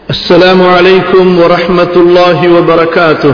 السلام عليكم ورحمة الله وبركاته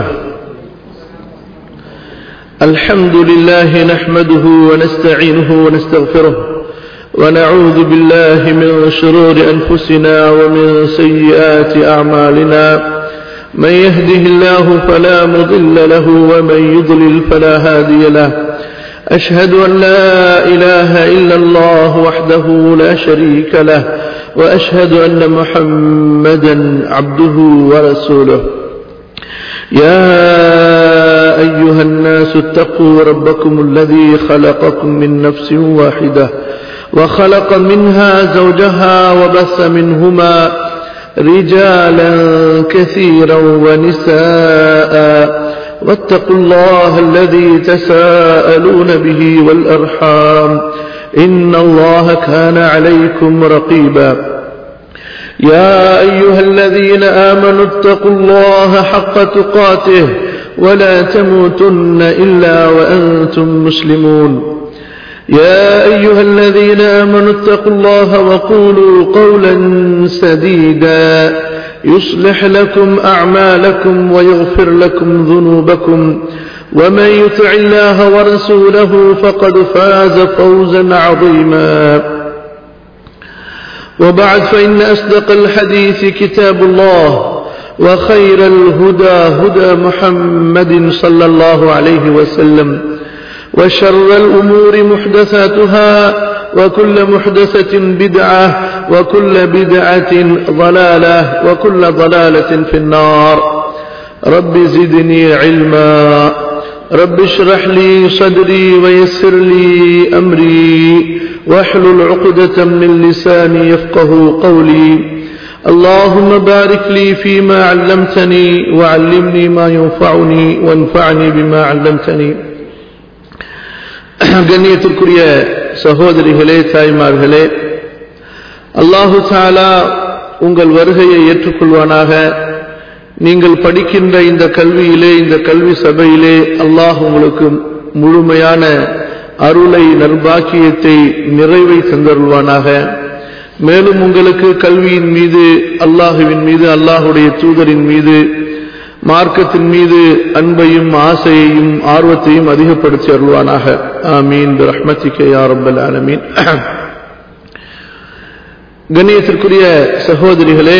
الحمد لله نحمده ونستعينه ونستغفره ونعوذ بالله من شرور أنفسنا ومن سيئات أعمالنا من يهده الله فلا مضل له ومن يضلل فلا هادي له أشهد أن لا إله إلا الله وحده لا شريك له وأشهد أن محمدا عبده ورسوله يا أيها الناس اتقوا ربكم الذي خلقكم من نفس واحدة وخلق منها زوجها وبث منهما رجالا كثيرا ونساء واتقوا الله الذي تساءلون به والأرحام إن الله كان عليكم رقيبا يا أيها الذين آمنوا اتقوا الله حق تقاته ولا تموتن إلا وأنتم مسلمون يا أيها الذين آمنوا اتقوا الله وقولوا قولا سديدا يصلح لكم أعمالكم ويغفر لكم ذنوبكم ومن يطع الله ورسوله فقد فاز فوزا عظيما وبعد فإن أصدق الحديث كتاب الله وخير الهدى هدى محمد صلى الله عليه وسلم وشر الأمور محدثاتها وكل محدثة بدعة وكل بدعة ضلالة وكل ضلالة في النار رب زدني علما رب اشرح لي صدري ويسر لي أمري واحلل عقدة من لساني يفقه قولي اللهم بارك لي فيما علمتني وعلمني ما ينفعني وانفعني بما علمتني கண்ணியத்திற்குரிய சகோதரிகளே தாய்மார்களே அல்லாஹு தாலா உங்கள் வருகையை ஏற்றுக்கொள்வானாக நீங்கள் படிக்கின்ற இந்த கல்வியிலே இந்த கல்வி சபையிலே அல்லாஹ் உங்களுக்கு முழுமையான அருளை நர்பாக்கியத்தை நிறைவை தந்தருள்வானாக மேலும் உங்களுக்கு கல்வியின் மீது அல்லாஹுவின் மீது அல்லாஹுடைய தூதரின் மீது மார்க்கத்தின் மீது அன்பையும் ஆசையையும் ஆர்வத்தையும் அதிகப்படுத்தி அருள்வானாக ஆமீன் ரஹ்மத்திக்க யா ரப்பல் ஆலமீன் கண்ணியத்திற்குரிய சகோதரிகளே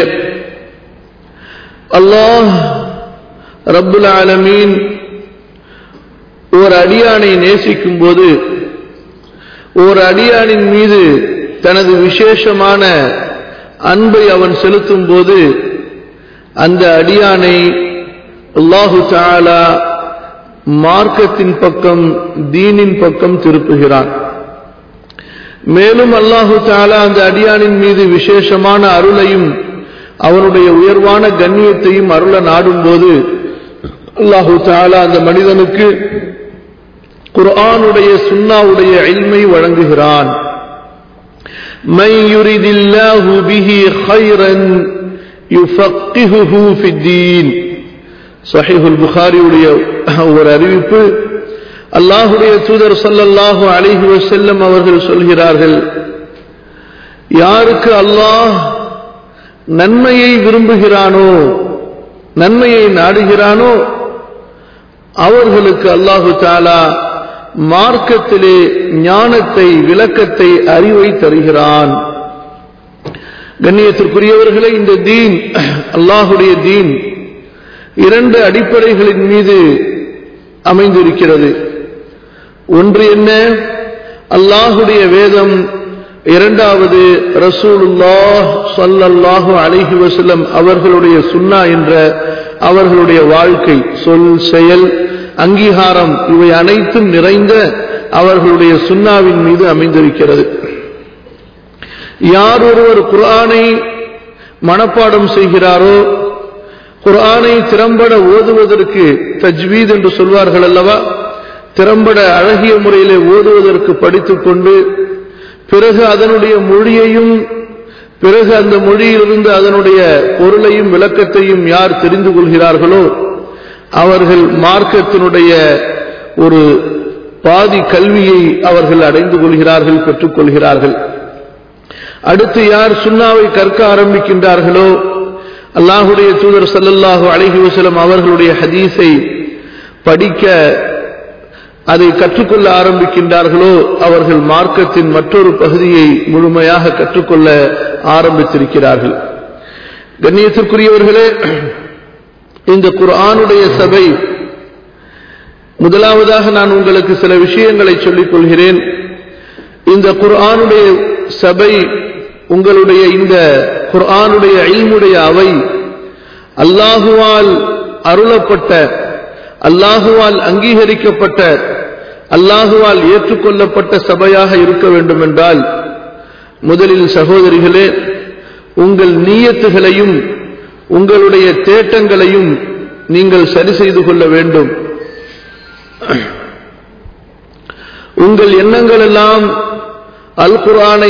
அல்லாஹ் ரப்புல் ஆலமீன் ஒரு அடியானை நேசிக்கும் போது ஒரு அடியானின் மீது தனது விசேஷமான அன்பை அவன் செலுத்தும் போது அந்த அடியானை அல்லாஹு தாலா மார்க்கத்தின் பக்கம் தீனின் பக்கம் திருப்புகிறான் மேலும் அல்லாஹு தாலா அந்த அடியானின் மீது விசேஷமான அருளையும் அவனுடைய உயர்வான கண்ணியத்தையும் அருள நாடும் போது அல்லாஹு தாலா அந்த மனிதனுக்கு குர்ஆனுடைய சுன்னாவுடைய இல்மை வழங்குகிறான் من يرد الله به خيرا يفقهه في الدين சஹீஹுல் புகாரியுடைய ஒரு அறிவிப்பு அல்லாஹுடைய தூதர் சல்லல்லாஹு அலிஹி வசல்லம் அவர்கள் சொல்கிறார்கள் யாருக்கு அல்லாஹ் நன்மையை விரும்புகிறானோ நன்மையை நாடுகிறானோ அவர்களுக்கு அல்லாஹு தாலா மார்க்கத்திலே ஞானத்தை விளக்கத்தை அறிவை தருகிறான் கண்ணியத்திற்குரியவர்களே இந்த தீன் அல்லாஹுடைய தீன் இரண்டு அடிப்படைகளின் மீது அமைந்திருக்கிறது ஒன்று என்ன அல்லாஹுடைய வேதம் இரண்டாவது ரசூலுல்லாஹ் சல்லல்லாஹு அலிஹி வசல்லம் அவர்களுடைய சுன்னா என்ற அவர்களுடைய வாழ்க்கை சொல் செயல் அங்கீகாரம் இவை அனைத்தும் நிறைந்த அவர்களுடைய சுன்னாவின் மீது அமைந்திருக்கிறது யார் ஒருவர் குரானை மனப்பாடம் செய்கிறாரோ குரானை திறம்பட ஓதுவதற்கு தஜ்வீத் என்று சொல்வார்கள் அல்லவா திறம்பட அழகிய முறையிலே ஓதுவதற்கு படித்துக்கொண்டு பிறகு அதனுடைய மொழியையும் பிறகு அந்த மொழியிலிருந்து அதனுடைய பொருளையும் விளக்கத்தையும் யார் தெரிந்து கொள்கிறார்களோ அவர்கள் மார்க்கத்தினுடைய ஒரு பாதி கல்வியை அவர்கள் அடைந்து கொள்கிறார்கள் பெற்றுக்கொள்கிறார்கள் அடுத்து யார் சுண்ணாவை கற்க ஆரம்பிக்கின்றார்களோ அல்லாஹுடைய தூதர் சல்லல்லாஹு அலைஹி வஸல்லம் அவர்களுடைய ஹதீஸை படிக்க அதை கற்றுக்கொள்ள ஆரம்பிக்கின்றார்களோ அவர்கள் மார்க்கத்தின் மற்றொரு பகுதியை முழுமையாக கற்றுக்கொள்ள ஆரம்பித்திருக்கிறார்கள் கண்ணியத்திற்குரியவர்களே இந்த குர்ஆனுடைய சபை முதலாவதாக நான் உங்களுக்கு சில விஷயங்களை சொல்லிக் கொள்கிறேன் இந்த குர்ஆனுடைய சபை உங்களுடைய இந்த குர்ஆனுடைய இல்முடைய அவை அல்லாஹுவால் அருளப்பட்ட அல்லாஹுவால் அங்கீகரிக்கப்பட்ட அல்லாஹுவால் ஏற்றுக்கொள்ளப்பட்ட சபையாக இருக்க வேண்டும் என்றால் முதலில் சகோதரிகளே உங்கள் நீயத்துகளையும் உங்களுடைய தேட்டங்களையும் நீங்கள் சரி செய்து கொள்ள வேண்டும் உங்கள் எண்ணங்கள் எல்லாம் அல் குரானை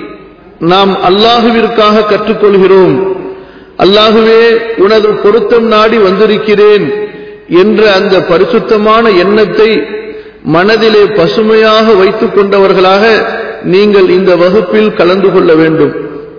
நாம் அல்லாஹுவிற்காக கற்றுக்கொள்கிறோம் அல்லாஹுவே உனது பொருத்தம் நாடி வந்திருக்கிறேன் என்ற அந்த பரிசுத்தமான எண்ணத்தை மனதிலே பசுமையாக வைத்துக் கொண்டவர்களாக நீங்கள் இந்த வகுப்பில் கலந்து கொள்ள வேண்டும்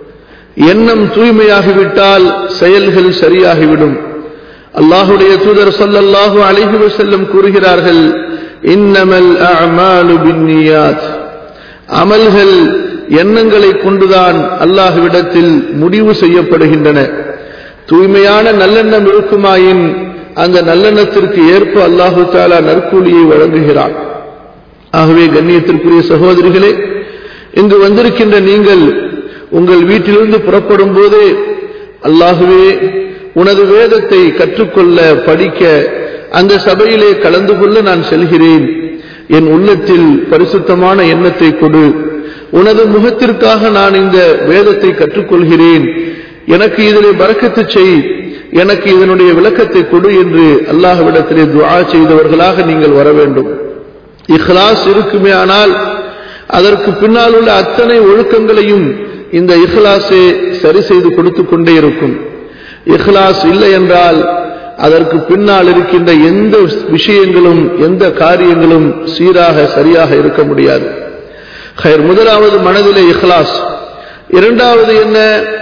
எண்ணம் தூய்மையாகிவிட்டால் செயல்கள் சரியாகிவிடும் அல்லாஹுடைய தூதர் சொல்லல்லாஹு அலைஹி வஸல்லம் கூறுகிறார்கள் இன்னமல் அஅமாலு பின்னியாத் அமல்கள் எண்ணங்களை கொண்டுதான் அல்லாஹ்விடத்தில் முடிவு செய்யப்படுகின்றன தூய்மையான நல்லெண்ணம் இருக்குமாயின் அந்த நல்லெண்ணத்திற்கு ஏற்ப அல்லாஹு தாலா நற்கூலியை வழங்குகிறான் ஆகவே கண்ணியத்திற்குரிய சகோதரிகளே இங்கு வந்திருக்கின்ற நீங்கள் உங்கள் வீட்டிலிருந்து புறப்படும் போதே அல்லாஹுவே உனது வேதத்தை கற்றுக்கொள்ள படிக்க அந்த சபையிலே கலந்து கொள்ள நான் செல்கிறேன் என் உள்ளத்தில் பரிசுத்தமான எண்ணத்தை கொடு உனது முகத்திற்காக நான் இந்த வேதத்தை கற்றுக்கொள்கிறேன் எனக்கு இதிலே பறக்கத்து செய் எனக்கு இதனுடைய விளக்கத்தை கொடு என்று அல்லாஹ்விடத்திலே துஆ செய்தவர்களாக நீங்கள் வர வேண்டும் இஹ்லாஸ் இருக்குமே ஆனால் அதற்கு பின்னால் உள்ள அத்தனை ஒழுக்கங்களையும் இந்த இஹ்லாஸே சரி செய்து கொடுத்து கொண்டே இருக்கும் இஹ்லாஸ் இல்லை என்றால் அதற்கு பின்னால் இருக்கின்ற எந்த விஷயங்களும் எந்த காரியங்களும் சீராக சரியாக இருக்க முடியாது ஹைர் முதலாவது மனதிலே இஹ்லாஸ் இரண்டாவது என்ன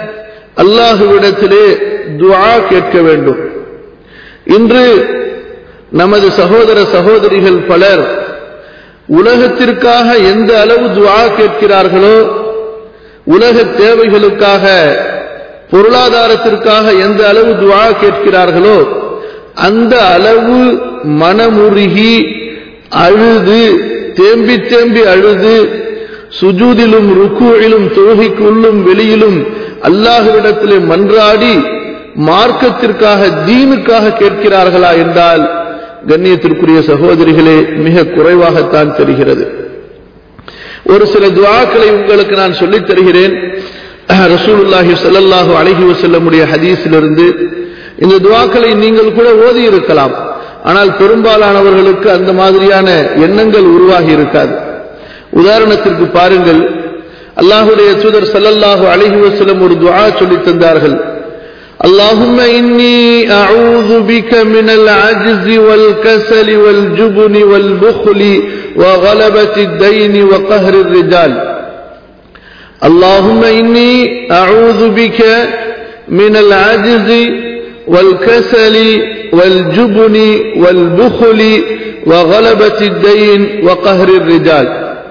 அல்லாஹுவிடத்திலே துஆ கேட்க வேண்டும் இன்று நமது சகோதர சகோதரிகள் பலர் உலகத்திற்காக எந்த அளவு துஆ கேட்கிறார்களோ உலக தேவைகளுக்காக பொருளாதாரத்திற்காக எந்த அளவு துஆ கேட்கிறார்களோ அந்த அளவு மனமுருகி அழுது தேம்பி தேம்பி அழுது சுஜூதிலும் ருக்குவிலும் தொழுகைக்குள்ளும் வெளியிலும் அல்லாஹுவிடத்திலே மன்றாடி மார்க்கத்திற்காக தீனுக்காக கேட்கிறார்களா என்றால் கண்ணியத்திற்குரிய சகோதரிகளே மிக குறைவாகத்தான் தெரிகிறது ஒரு சில துவாக்களை உங்களுக்கு நான் சொல்லித் தருகிறேன் ரசூலுல்லாஹி ஸல்லல்லாஹு அலைஹி வஸல்லமுடைய ஹதீஸிலிருந்து இந்த துவாக்களை நீங்கள் கூட ஓதி இருக்கலாம் ஆனால் பெரும்பாலானவர்களுக்கு அந்த மாதிரியான எண்ணங்கள் உருவாகி இருக்காது உதாரணத்திற்கு பாருங்கள் அல்லாஹுடைய தூதர் ஸல்லல்லாஹு அலைஹி வஸல்லம் ஒரு துஆ சொல்லி தந்தார்கள் اللهم إني أعوذ بك من العجز والكسل والجبن والبخل وغلبة الدين وقهر الرجال اللهم إني أعوذ بك من العجز والكسل والجبن والبخل وغلبة الدين وقهر الرجال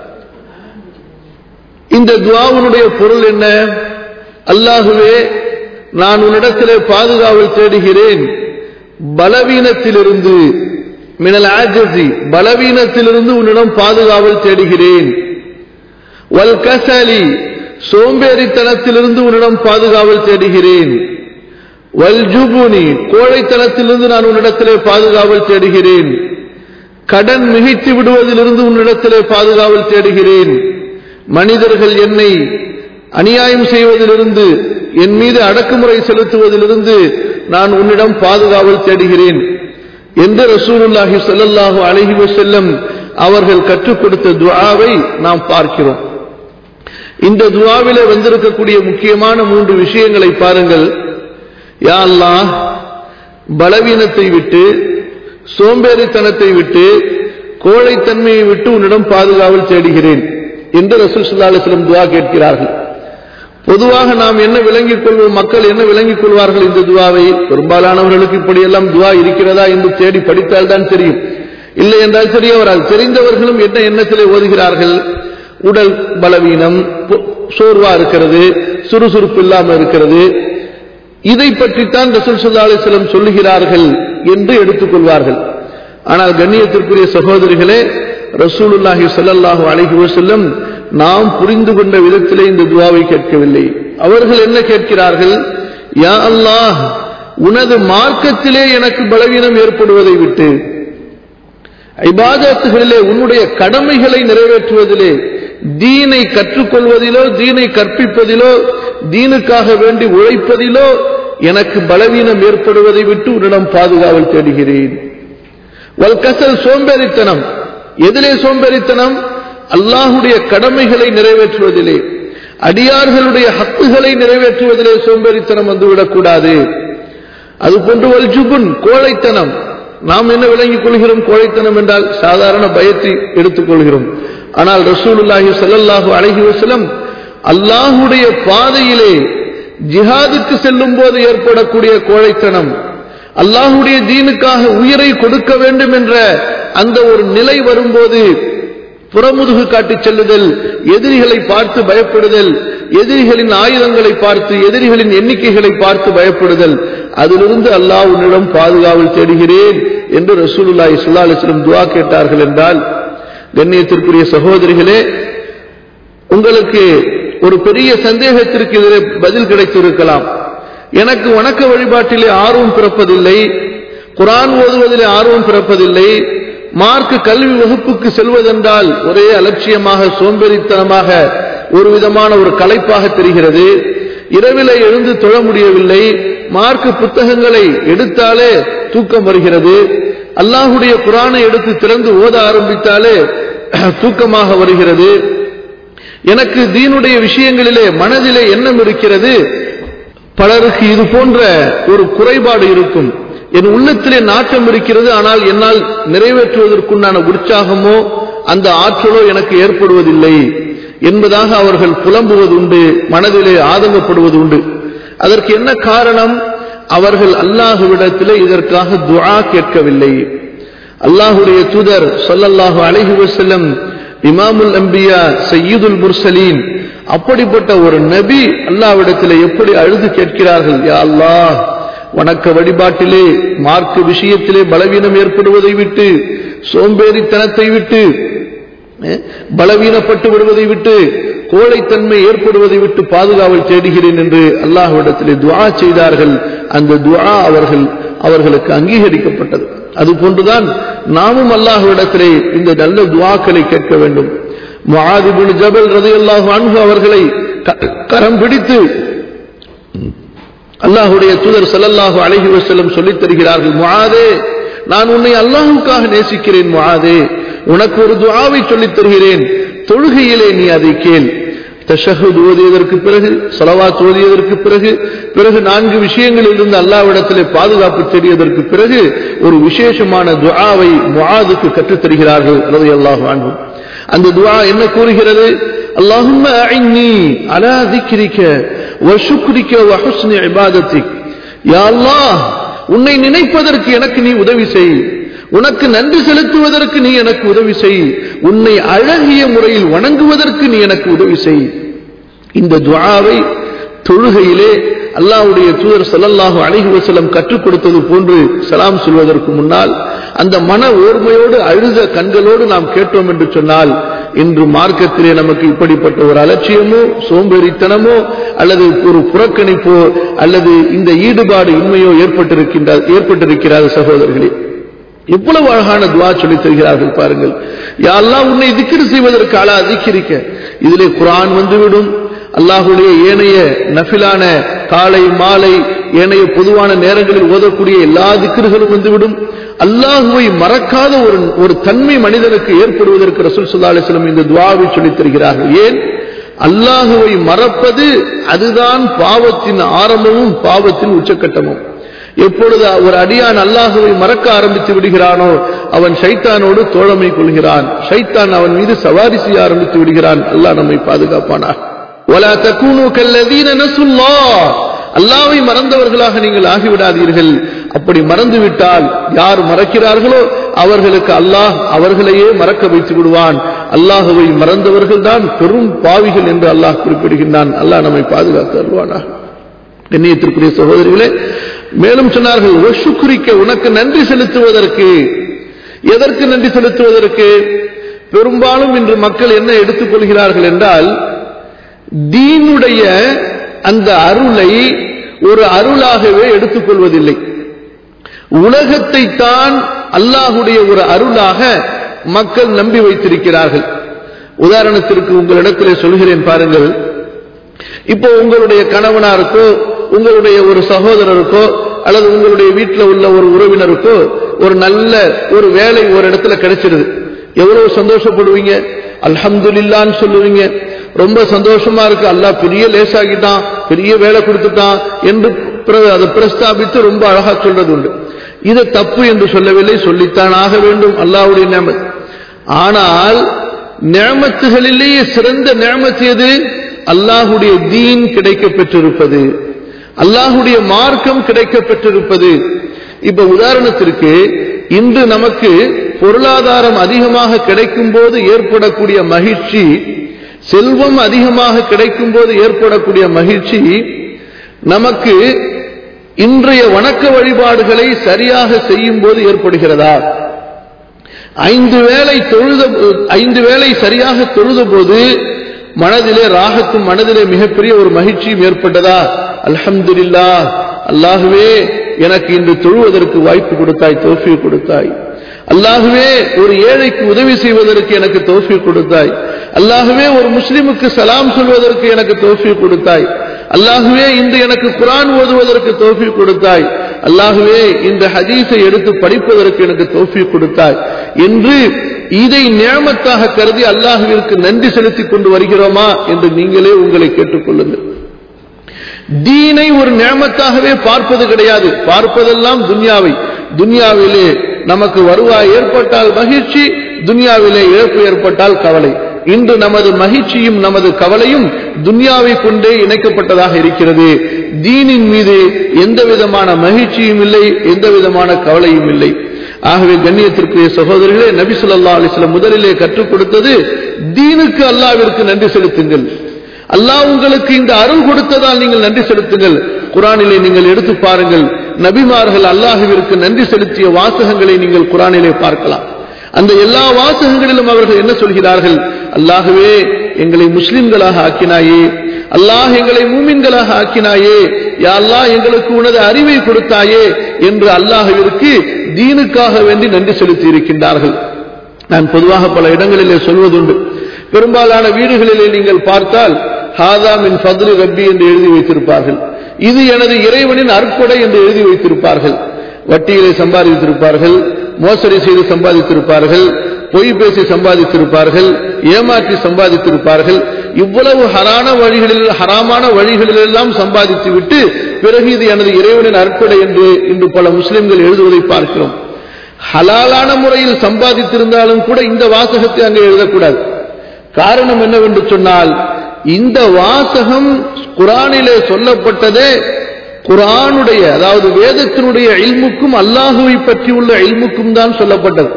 இந்த துவாவுனுடைய பொருள் என்ன அல்லாஹுவே நான் உன்னிடத்திலே பாதுகாவல் தேடுகிறேன் பலவீனத்திலிருந்து மினல் ஆஜசி பலவீனத்திலிருந்து உன்னிடம் பாதுகாவல் தேடுகிறேன் வல் கசலி சோம்பேறித்தனத்திலிருந்து உன்னிடம் பாதுகாவல் தேடுகிறேன் வல் ஜுபுனி கோழைத்தனத்திலிருந்து நான் உன்னிடத்திலே பாதுகாவல் தேடுகிறேன் கடன் மிகைத்து விடுவதிலிருந்து உன்னிடத்திலே பாதுகாவல் தேடுகிறேன் மனிதர்கள் என்னை அநியாயம் செய்வதிலிருந்து என் மீது அடக்குமுறை செலுத்துவதிலிருந்து நான் உன்னிடம் பாதுகாவல் தேடுகிறேன் எந்த ரசூலுல்லாஹி ஸல்லல்லாஹு அலைஹி வஸல்லம் அவர்கள் கற்றுக் கொடுத்த துஆவை நாம் பார்க்கிறோம் இந்த துஆவிலே வந்திருக்கக்கூடிய முக்கியமான மூன்று விஷயங்களை பாருங்கள் யா அல்லாஹ் பலவீனத்தை விட்டு சோம்பேறித்தனத்தை விட்டு கோழைத்தன்மையை விட்டு உன்னிடம் பாதுகாவல் தேடுகிறேன் என்று ரசூல் ஸல்லல்லாஹு அலைஹி வஸல்லம் துஆ கேட்கிறார்கள் பொதுவாக நாம் என்ன விளங்கிக் கொள்வோம் மக்கள் என்ன விளங்கிக் கொள்வார்கள் இந்த துவாவை பெரும்பாலானவர்களுக்கு இப்படியெல்லாம் துவா இருக்கிறதா என்று தேடி படித்தால் தான் தெரியும் இல்லை என்றால் தெரிய வராது தெரிந்தவர்களும் என்ன எண்ணத்திலே ஓதுகிறார்கள் உடல் பலவீனம் சோர்வா இருக்கிறது சுறுசுறுப்பு இல்லாமல் இருக்கிறது இதை பற்றித்தான் ரசூல் சுல்லா அலிஸ்லம் சொல்லுகிறார்கள் என்று எடுத்துக்கொள்வார்கள் ஆனால் கண்ணியத்திற்குரிய சகோதரிகளே ரசூலுல்லாஹி சல்லாஹூ அலஹி வசல்லம் நாம் புரிந்து கொண்ட விதத்திலே இந்த துவாவை கேட்கவில்லை அவர்கள் என்ன கேட்கிறார்கள் யா அல்லாஹ் உனது மார்க்கத்திலே எனக்கு பலவீனம் ஏற்படுவதை விட்டு ஐபாதத்துகளிலே உன்னுடைய கடமைகளை நிறைவேற்றுவதிலே தீனை கற்றுக்கொள்வதிலோ தீனை கற்பிப்பதிலோ தீனுக்காக வேண்டி உழைப்பதிலோ எனக்கு பலவீனம் ஏற்படுவதை விட்டு உன்னிடம் பாதுகாவல் தேடுகிறேன் வல்கசல் சோம்பேறித்தனம் எதிலே சோம்பேறித்தனம் அல்லாஹுடைய கடமைகளை நிறைவேற்றுவதிலே அடியார்களுடைய ஹக்குகளை நிறைவேற்றுவதிலே சோம்பேறித்தனம் வந்துவிடக்கூடாது அது போன்று வல்ஜுபுன் கோழைத்தனம் நாம் என்ன விளங்கிக் கொள்கிறோம் கோழைத்தனம் என்றால் சாதாரண பயத்தை எடுத்துக்கொள்கிறோம் ஆனால் ரசூலுல்லாஹி சல்லாஹூ அழகி வசலம் அல்லாஹுடைய பாதையிலே ஜிஹாதுக்கு செல்லும் போது ஏற்படக்கூடிய கோழைத்தனம் அல்லாஹுடைய தீனுக்காக உயிரை கொடுக்க வேண்டும் என்ற அந்த ஒரு நிலை வரும்போது புறமுதுகு காட்டி செல்லுதல் எதிரிகளை பார்த்து பயப்படுதல் எதிரிகளின் ஆயுதங்களை பார்த்து எதிரிகளின் எண்ணிக்கைகளை பார்த்து பயப்படுதல் அதிலிருந்து அல்லாஹ் உன்னிடம் பாதுகாவல் தேடுகிறேன் என்று ரசூலுல்லாஹி சுல்லா அலிஸ்லம் துவா கேட்டார்கள் என்றால் கண்ணியத்திற்குரிய சகோதரிகளே உங்களுக்கு ஒரு பெரிய சந்தேகத்திற்கு இதிலே பதில் கிடைத்திருக்கலாம் எனக்கு வணக்க வழிபாட்டிலே ஆர்வம் பிறப்பதில்லை குரான் ஓதுவதிலே ஆர்வம் பிறப்பதில்லை மார்க்கு கல்வி வகுப்புக்கு செல்வதென்றால் ஒரே அலட்சியமாக சோம்பேறித்தனமாக ஒரு விதமான ஒரு கலைப்பாக தெரிகிறது இரவில எழுந்து தொழ முடியவில்லை மார்க்கு புத்தகங்களை எடுத்தாலே தூக்கம் வருகிறது அல்லாஹுடைய குரானை எடுத்து திறந்து ஓத ஆரம்பித்தாலே தூக்கமாக வருகிறது எனக்கு தீனுடைய விஷயங்களிலே மனதிலே எண்ணம் இருக்கிறது பலருக்கு இது போன்ற ஒரு குறைபாடு இருக்கும் என் உள்ளத்திலே நாட்டம் இருக்கிறது ஆனால் என்னால் நிறைவேற்றுவதற்குண்டான உற்சாகமோ அந்த ஆற்றலோ எனக்கு ஏற்படுவதில்லை என்பதாக அவர்கள் புலம்புவது உண்டு மனதிலே ஆதங்கப்படுவது உண்டு அதற்கு என்ன காரணம் அவர்கள் அல்லாஹுவிடத்திலே இதற்காக துஆ கேட்கவில்லை அல்லாஹுடைய தூதர் சொல்லல்லாஹு அலைஹி வஸல்லம் இமாமுல் அம்பியா சையீதுல் முர்சலீன் அப்படிப்பட்ட ஒரு நபி அல்லாவிடத்தில் எப்படி அழுது கேட்கிறார்கள் யா அல்லாஹ் வணக்க வழிபாட்டிலே மார்க்க விஷயத்திலே பலவீனம் ஏற்படுவதை விட்டு சோம்பேறித்தனத்தை விட்டு பலவீனப்பட்டு விடுவதை விட்டு கோழைத்தன்மை ஏற்படுவதை விட்டு பாதுகாவல் தேடுகிறேன் என்று அல்லாஹ்விடத்திலே துவா செய்தார்கள் அந்த துவா அவர்கள் அவர்களுக்கு அங்கீகரிக்கப்பட்டது அது போன்றுதான் நாமும் அல்லாஹ்விடத்திலே இந்த நல்ல துவாக்களை கேட்க வேண்டும் முஆதிபுல் ஜபல் ரதையல்லாஹு அன்ஹு அவர்களை கரம் பிடித்து அல்லாஹுடைய தூதர் சல்லல்லாஹு அலைஹி வஸல்லம் சொல்லித் தருகிறார்கள் முஆதே நான் உன்னை அல்லாஹுக்காக நேசிக்கிறேன் முஆதே உனக்கு ஒரு துஆவை சொல்லித் தருகிறேன் தொழுகையிலே நீ அதை கேள் தஷஹுத் ஓதியதற்கு பிறகு சலவாத் ஓதியதற்கு பிறகு பிறகு நான்கு விஷயங்களில் இருந்து அல்லாவிடத்திலே பாதுகாப்பு தெரியதற்கு பிறகு ஒரு விசேஷமான துஆவை முஆதுக்கு கற்றுத் தருகிறார்கள் ரலியல்லாஹு அன்ஹு அந்த துஆ என்ன கூறுகிறது اللهم أعني على ذكرك وشكرك وحسن عبادتك يا الله உன்னை நினைப்பதற்கு எனக்கு நீ உதவி செய் உனக்கு நன்றி செலுத்துவதற்கு நீ எனக்கு உதவி செய் உன்னை அழகிய முறையில் வணங்குவதற்கு நீ எனக்கு உதவி செய் இந்த துஆவை தொழுகையிலே அல்லாஹ்வுடைய தூதர் ஸல்லல்லாஹு அலைஹி வஸல்லம் கற்றுக் கொடுத்தது போன்று சலாம் சொல்வதற்கு முன்னால் அந்த மன ஓர்மையோடு அழுத கண்களோடு நாம் கேட்டோம் என்று சொன்னால் இன்று மார்க்கத்திலே நமக்கு இப்படிப்பட்ட ஒரு அலட்சியமோ சோம்பேறித்தனமோ அல்லது ஒரு புறக்கணிப்போ அல்லது இந்த ஈடுபாடு இன்மையோ ஏற்பட்டிருக்கின்ற ஏற்பட்டிருக்கிறார் சகோதரர்களே எவ்வளவு அழகான துவா சொல்லி தருகிறார்கள் பாருங்கள் யாரெல்லாம் உன்னை திக்கிரி செய்வதற்கு அழா திக்கிரிக்க இதிலே குரான் வந்துவிடும் அல்லாஹுடைய ஏனைய நஃபிலான காலை மாலை ஏனைய பொதுவான நேரங்களில் ஓதக்கூடிய எல்லா திக்கர்களும் வந்துவிடும் அல்லாஹுவை மறக்காத ஒரு ஒரு தன்மை மனிதனுக்கு ஏற்படுவதற்கு ரசூல் சுல்லா அலிஸ்லம் இந்த துவாவை சொல்லித் தருகிறார்கள் ஏன் அல்லாஹுவை மறப்பது அதுதான் பாவத்தின் ஆரம்பமும் பாவத்தின் உச்சக்கட்டமும் எப்பொழுது ஒரு அடியான் அல்லாஹுவை மறக்க ஆரம்பித்து விடுகிறானோ அவன் ஷைத்தானோடு தோழமை கொள்கிறான் ஷைத்தான் அவன் மீது சவாரி செய்ய ஆரம்பித்து விடுகிறான் அல்லாஹ் நம்மை பாதுகாப்பானார் ولا تكونوا كالذين نسوا الله அல்லாவை மறந்தவர்களாக நீங்கள் ஆகிவிடாதீர்கள் அப்படி மறந்துவிட்டால் யார் மறக்கிறார்களோ அவர்களுக்கு அல்லாஹ் அவர்களையே மறக்க வைத்து விடுவான் அல்லாஹுவை மறந்தவர்கள் தான் பெரும் பாவிகள் என்று அல்லாஹ் குறிப்பிடுகின்றான் அல்லாஹ் நம்மை பாதுகாத்து அருவானா கண்ணியத்திற்குரிய சகோதரிகளே மேலும் சொன்னார்கள் ஒஷுக்குரிக்க உனக்கு நன்றி செலுத்துவதற்கு எதற்கு நன்றி செலுத்துவதற்கு பெரும்பாலும் இன்று மக்கள் என்ன எடுத்துக் கொள்கிறார்கள் என்றால் தீனுடைய அந்த அருளை ஒரு அருளாகவே எடுத்துக்கொள்வதில்லை உலகத்தை தான் அல்லாஹுடைய ஒரு அருளாக மக்கள் நம்பி வைத்திருக்கிறார்கள் உதாரணத்திற்கு உங்களிடத்திலே சொல்கிறேன் பாருங்கள் இப்போ உங்களுடைய கணவனாருக்கோ உங்களுடைய ஒரு சகோதரருக்கோ அல்லது உங்களுடைய வீட்டில் உள்ள ஒரு உறவினருக்கோ ஒரு நல்ல ஒரு வேலை ஒரு இடத்துல கிடைச்சிருது எவ்வளவு சந்தோஷப்படுவீங்க அல்ஹம்துலில்லான்னு சொல்லுவீங்க ரொம்ப சந்தோஷமா இருக்கு அல்லாஹ் பெரிய லேசாகிட்டான் பெரிய வேலை கொடுத்துட்டான் என்று பிர- அதை பிரஸ்தாபித்து ரொம்ப அழகா சொல்றது உண்டு இது தப்பு என்று சொல்லவில்லை சொல்லித்தான் ஆக வேண்டும் அல்லாஹ்வுடைய நியமத் ஆனால் நியமத்துகளிலேயே சிறந்த நியமத்து எது அல்லாஹுடைய தீன் கிடைக்க பெற்றிருப்பது அல்லாஹுடைய மார்க்கம் கிடைக்க பெற்றிருப்பது இப்ப உதாரணத்திற்கு இன்று நமக்கு பொருளாதாரம் அதிகமாக கிடைக்கும் போது ஏற்படக்கூடிய மகிழ்ச்சி செல்வம் அதிகமாக கிடைக்கும் போது ஏற்படக்கூடிய மகிழ்ச்சி நமக்கு இன்றைய வணக்க வழிபாடுகளை சரியாக செய்யும் போது ஏற்படுகிறதா ஐந்து வேளை தொழுத ஐந்து வேளை சரியாக தொழுத போது மனதிலே ராகத்தும் மனதிலே மிகப்பெரிய ஒரு மகிழ்ச்சியும் ஏற்பட்டதா அல்ஹம்துலில்லா அல்லாஹுவே எனக்கு இன்று தொழுவதற்கு வாய்ப்பு கொடுத்தாய் தோஃபி கொடுத்தாய் அல்லாஹுவே ஒரு ஏழைக்கு உதவி செய்வதற்கு எனக்கு தோஃபி கொடுத்தாய் அல்லாஹுவே ஒரு முஸ்லிமுக்கு சலாம் சொல்வதற்கு எனக்கு தோஃபி கொடுத்தாய் அல்லாஹுவே இன்று எனக்கு குரான் ஓதுவதற்கு தோஃபி கொடுத்தாய் அல்லாஹுவே இந்த ஹதீஸை எடுத்து படிப்பதற்கு எனக்கு தோஃபி கொடுத்தாய் என்று இதை நியமத்தாக கருதி அல்லாஹுவிற்கு நன்றி செலுத்திக் கொண்டு வருகிறோமா என்று நீங்களே உங்களை கேட்டுக்கொள்ளுங்கள் தீனை ஒரு நியமத்தாகவே பார்ப்பது கிடையாது பார்ப்பதெல்லாம் துன்யாவை துன்யாவிலே நமக்கு வருவாய் ஏற்பட்டால் மகிழ்ச்சி துன்யாவிலே இழப்பு ஏற்பட்டால் கவலை இன்று நமது மகிழ்ச்சியும் நமது கவலையும் துன்யாவை கொண்டே இணைக்கப்பட்டதாக இருக்கிறது தீனின் மீது எந்த விதமான மகிழ்ச்சியும் இல்லை எந்த விதமான கவலையும் இல்லை ஆகவே கண்ணியத்திற்குரிய சகோதரர்களே நபி ஸல்லல்லாஹு அலைஹி வஸல்லம் முதலிலே கற்றுக் கொடுத்தது தீனுக்கு அல்லாஹ்விற்கு நன்றி செலுத்துங்கள் அல்லாஹ் உங்களுக்கு இந்த அருள் கொடுத்ததால் நீங்கள் நன்றி செலுத்துங்கள் குரானிலே நீங்கள் எடுத்து பாருங்கள் நபிமார்கள் அல்லாஹுவிற்கு நன்றி செலுத்திய வாசகங்களை நீங்கள் குரானிலே பார்க்கலாம் அந்த எல்லா வாசகங்களிலும் அவர்கள் என்ன சொல்கிறார்கள் அல்லாஹுவே எங்களை முஸ்லிம்களாக ஆக்கினாயே அல்லாஹ் எங்களை மூமின்களாக ஆக்கினாயே யா அல்லாஹ் எங்களுக்கு உனது அறிவை கொடுத்தாயே என்று அல்லாஹுவிற்கு தீனுக்காக வேண்டி நன்றி செலுத்தி இருக்கின்றார்கள் நான் பொதுவாக பல இடங்களிலே சொல்வதுண்டு பெரும்பாலான வீடுகளிலே நீங்கள் பார்த்தால் ஹாதா மின் ஃபத்லி ரப்பி என்று எழுதி வைத்திருப்பார்கள் இது எனது இறைவனின் அற்புடை என்று எழுதி வைத்திருப்பார்கள் வட்டியிலே சம்பாதித்திருப்பார்கள் மோசடி செய்து சம்பாதித்திருப்பார்கள் பொய் பேசி சம்பாதித்திருப்பார்கள் ஏமாற்றி சம்பாதித்திருப்பார்கள் இவ்வளவு ஹரான வழிகளில் ஹராமான வழிகளிலெல்லாம் சம்பாதித்து விட்டு பிறகு இது எனது இறைவனின் அற்புடை என்று இன்று பல முஸ்லிம்கள் எழுதுவதை பார்க்கிறோம் ஹலாலான முறையில் சம்பாதித்திருந்தாலும் கூட இந்த வாசகத்தை அங்கே எழுதக்கூடாது காரணம் என்னவென்று சொன்னால் இந்த வாசகம் குரானிலே சொல்லப்பட்டதே குரானுடைய அதாவது வேதத்தினுடைய இல்முக்கும் அல்லாஹுவை பற்றி உள்ள இல்முக்கும் தான் சொல்லப்பட்டது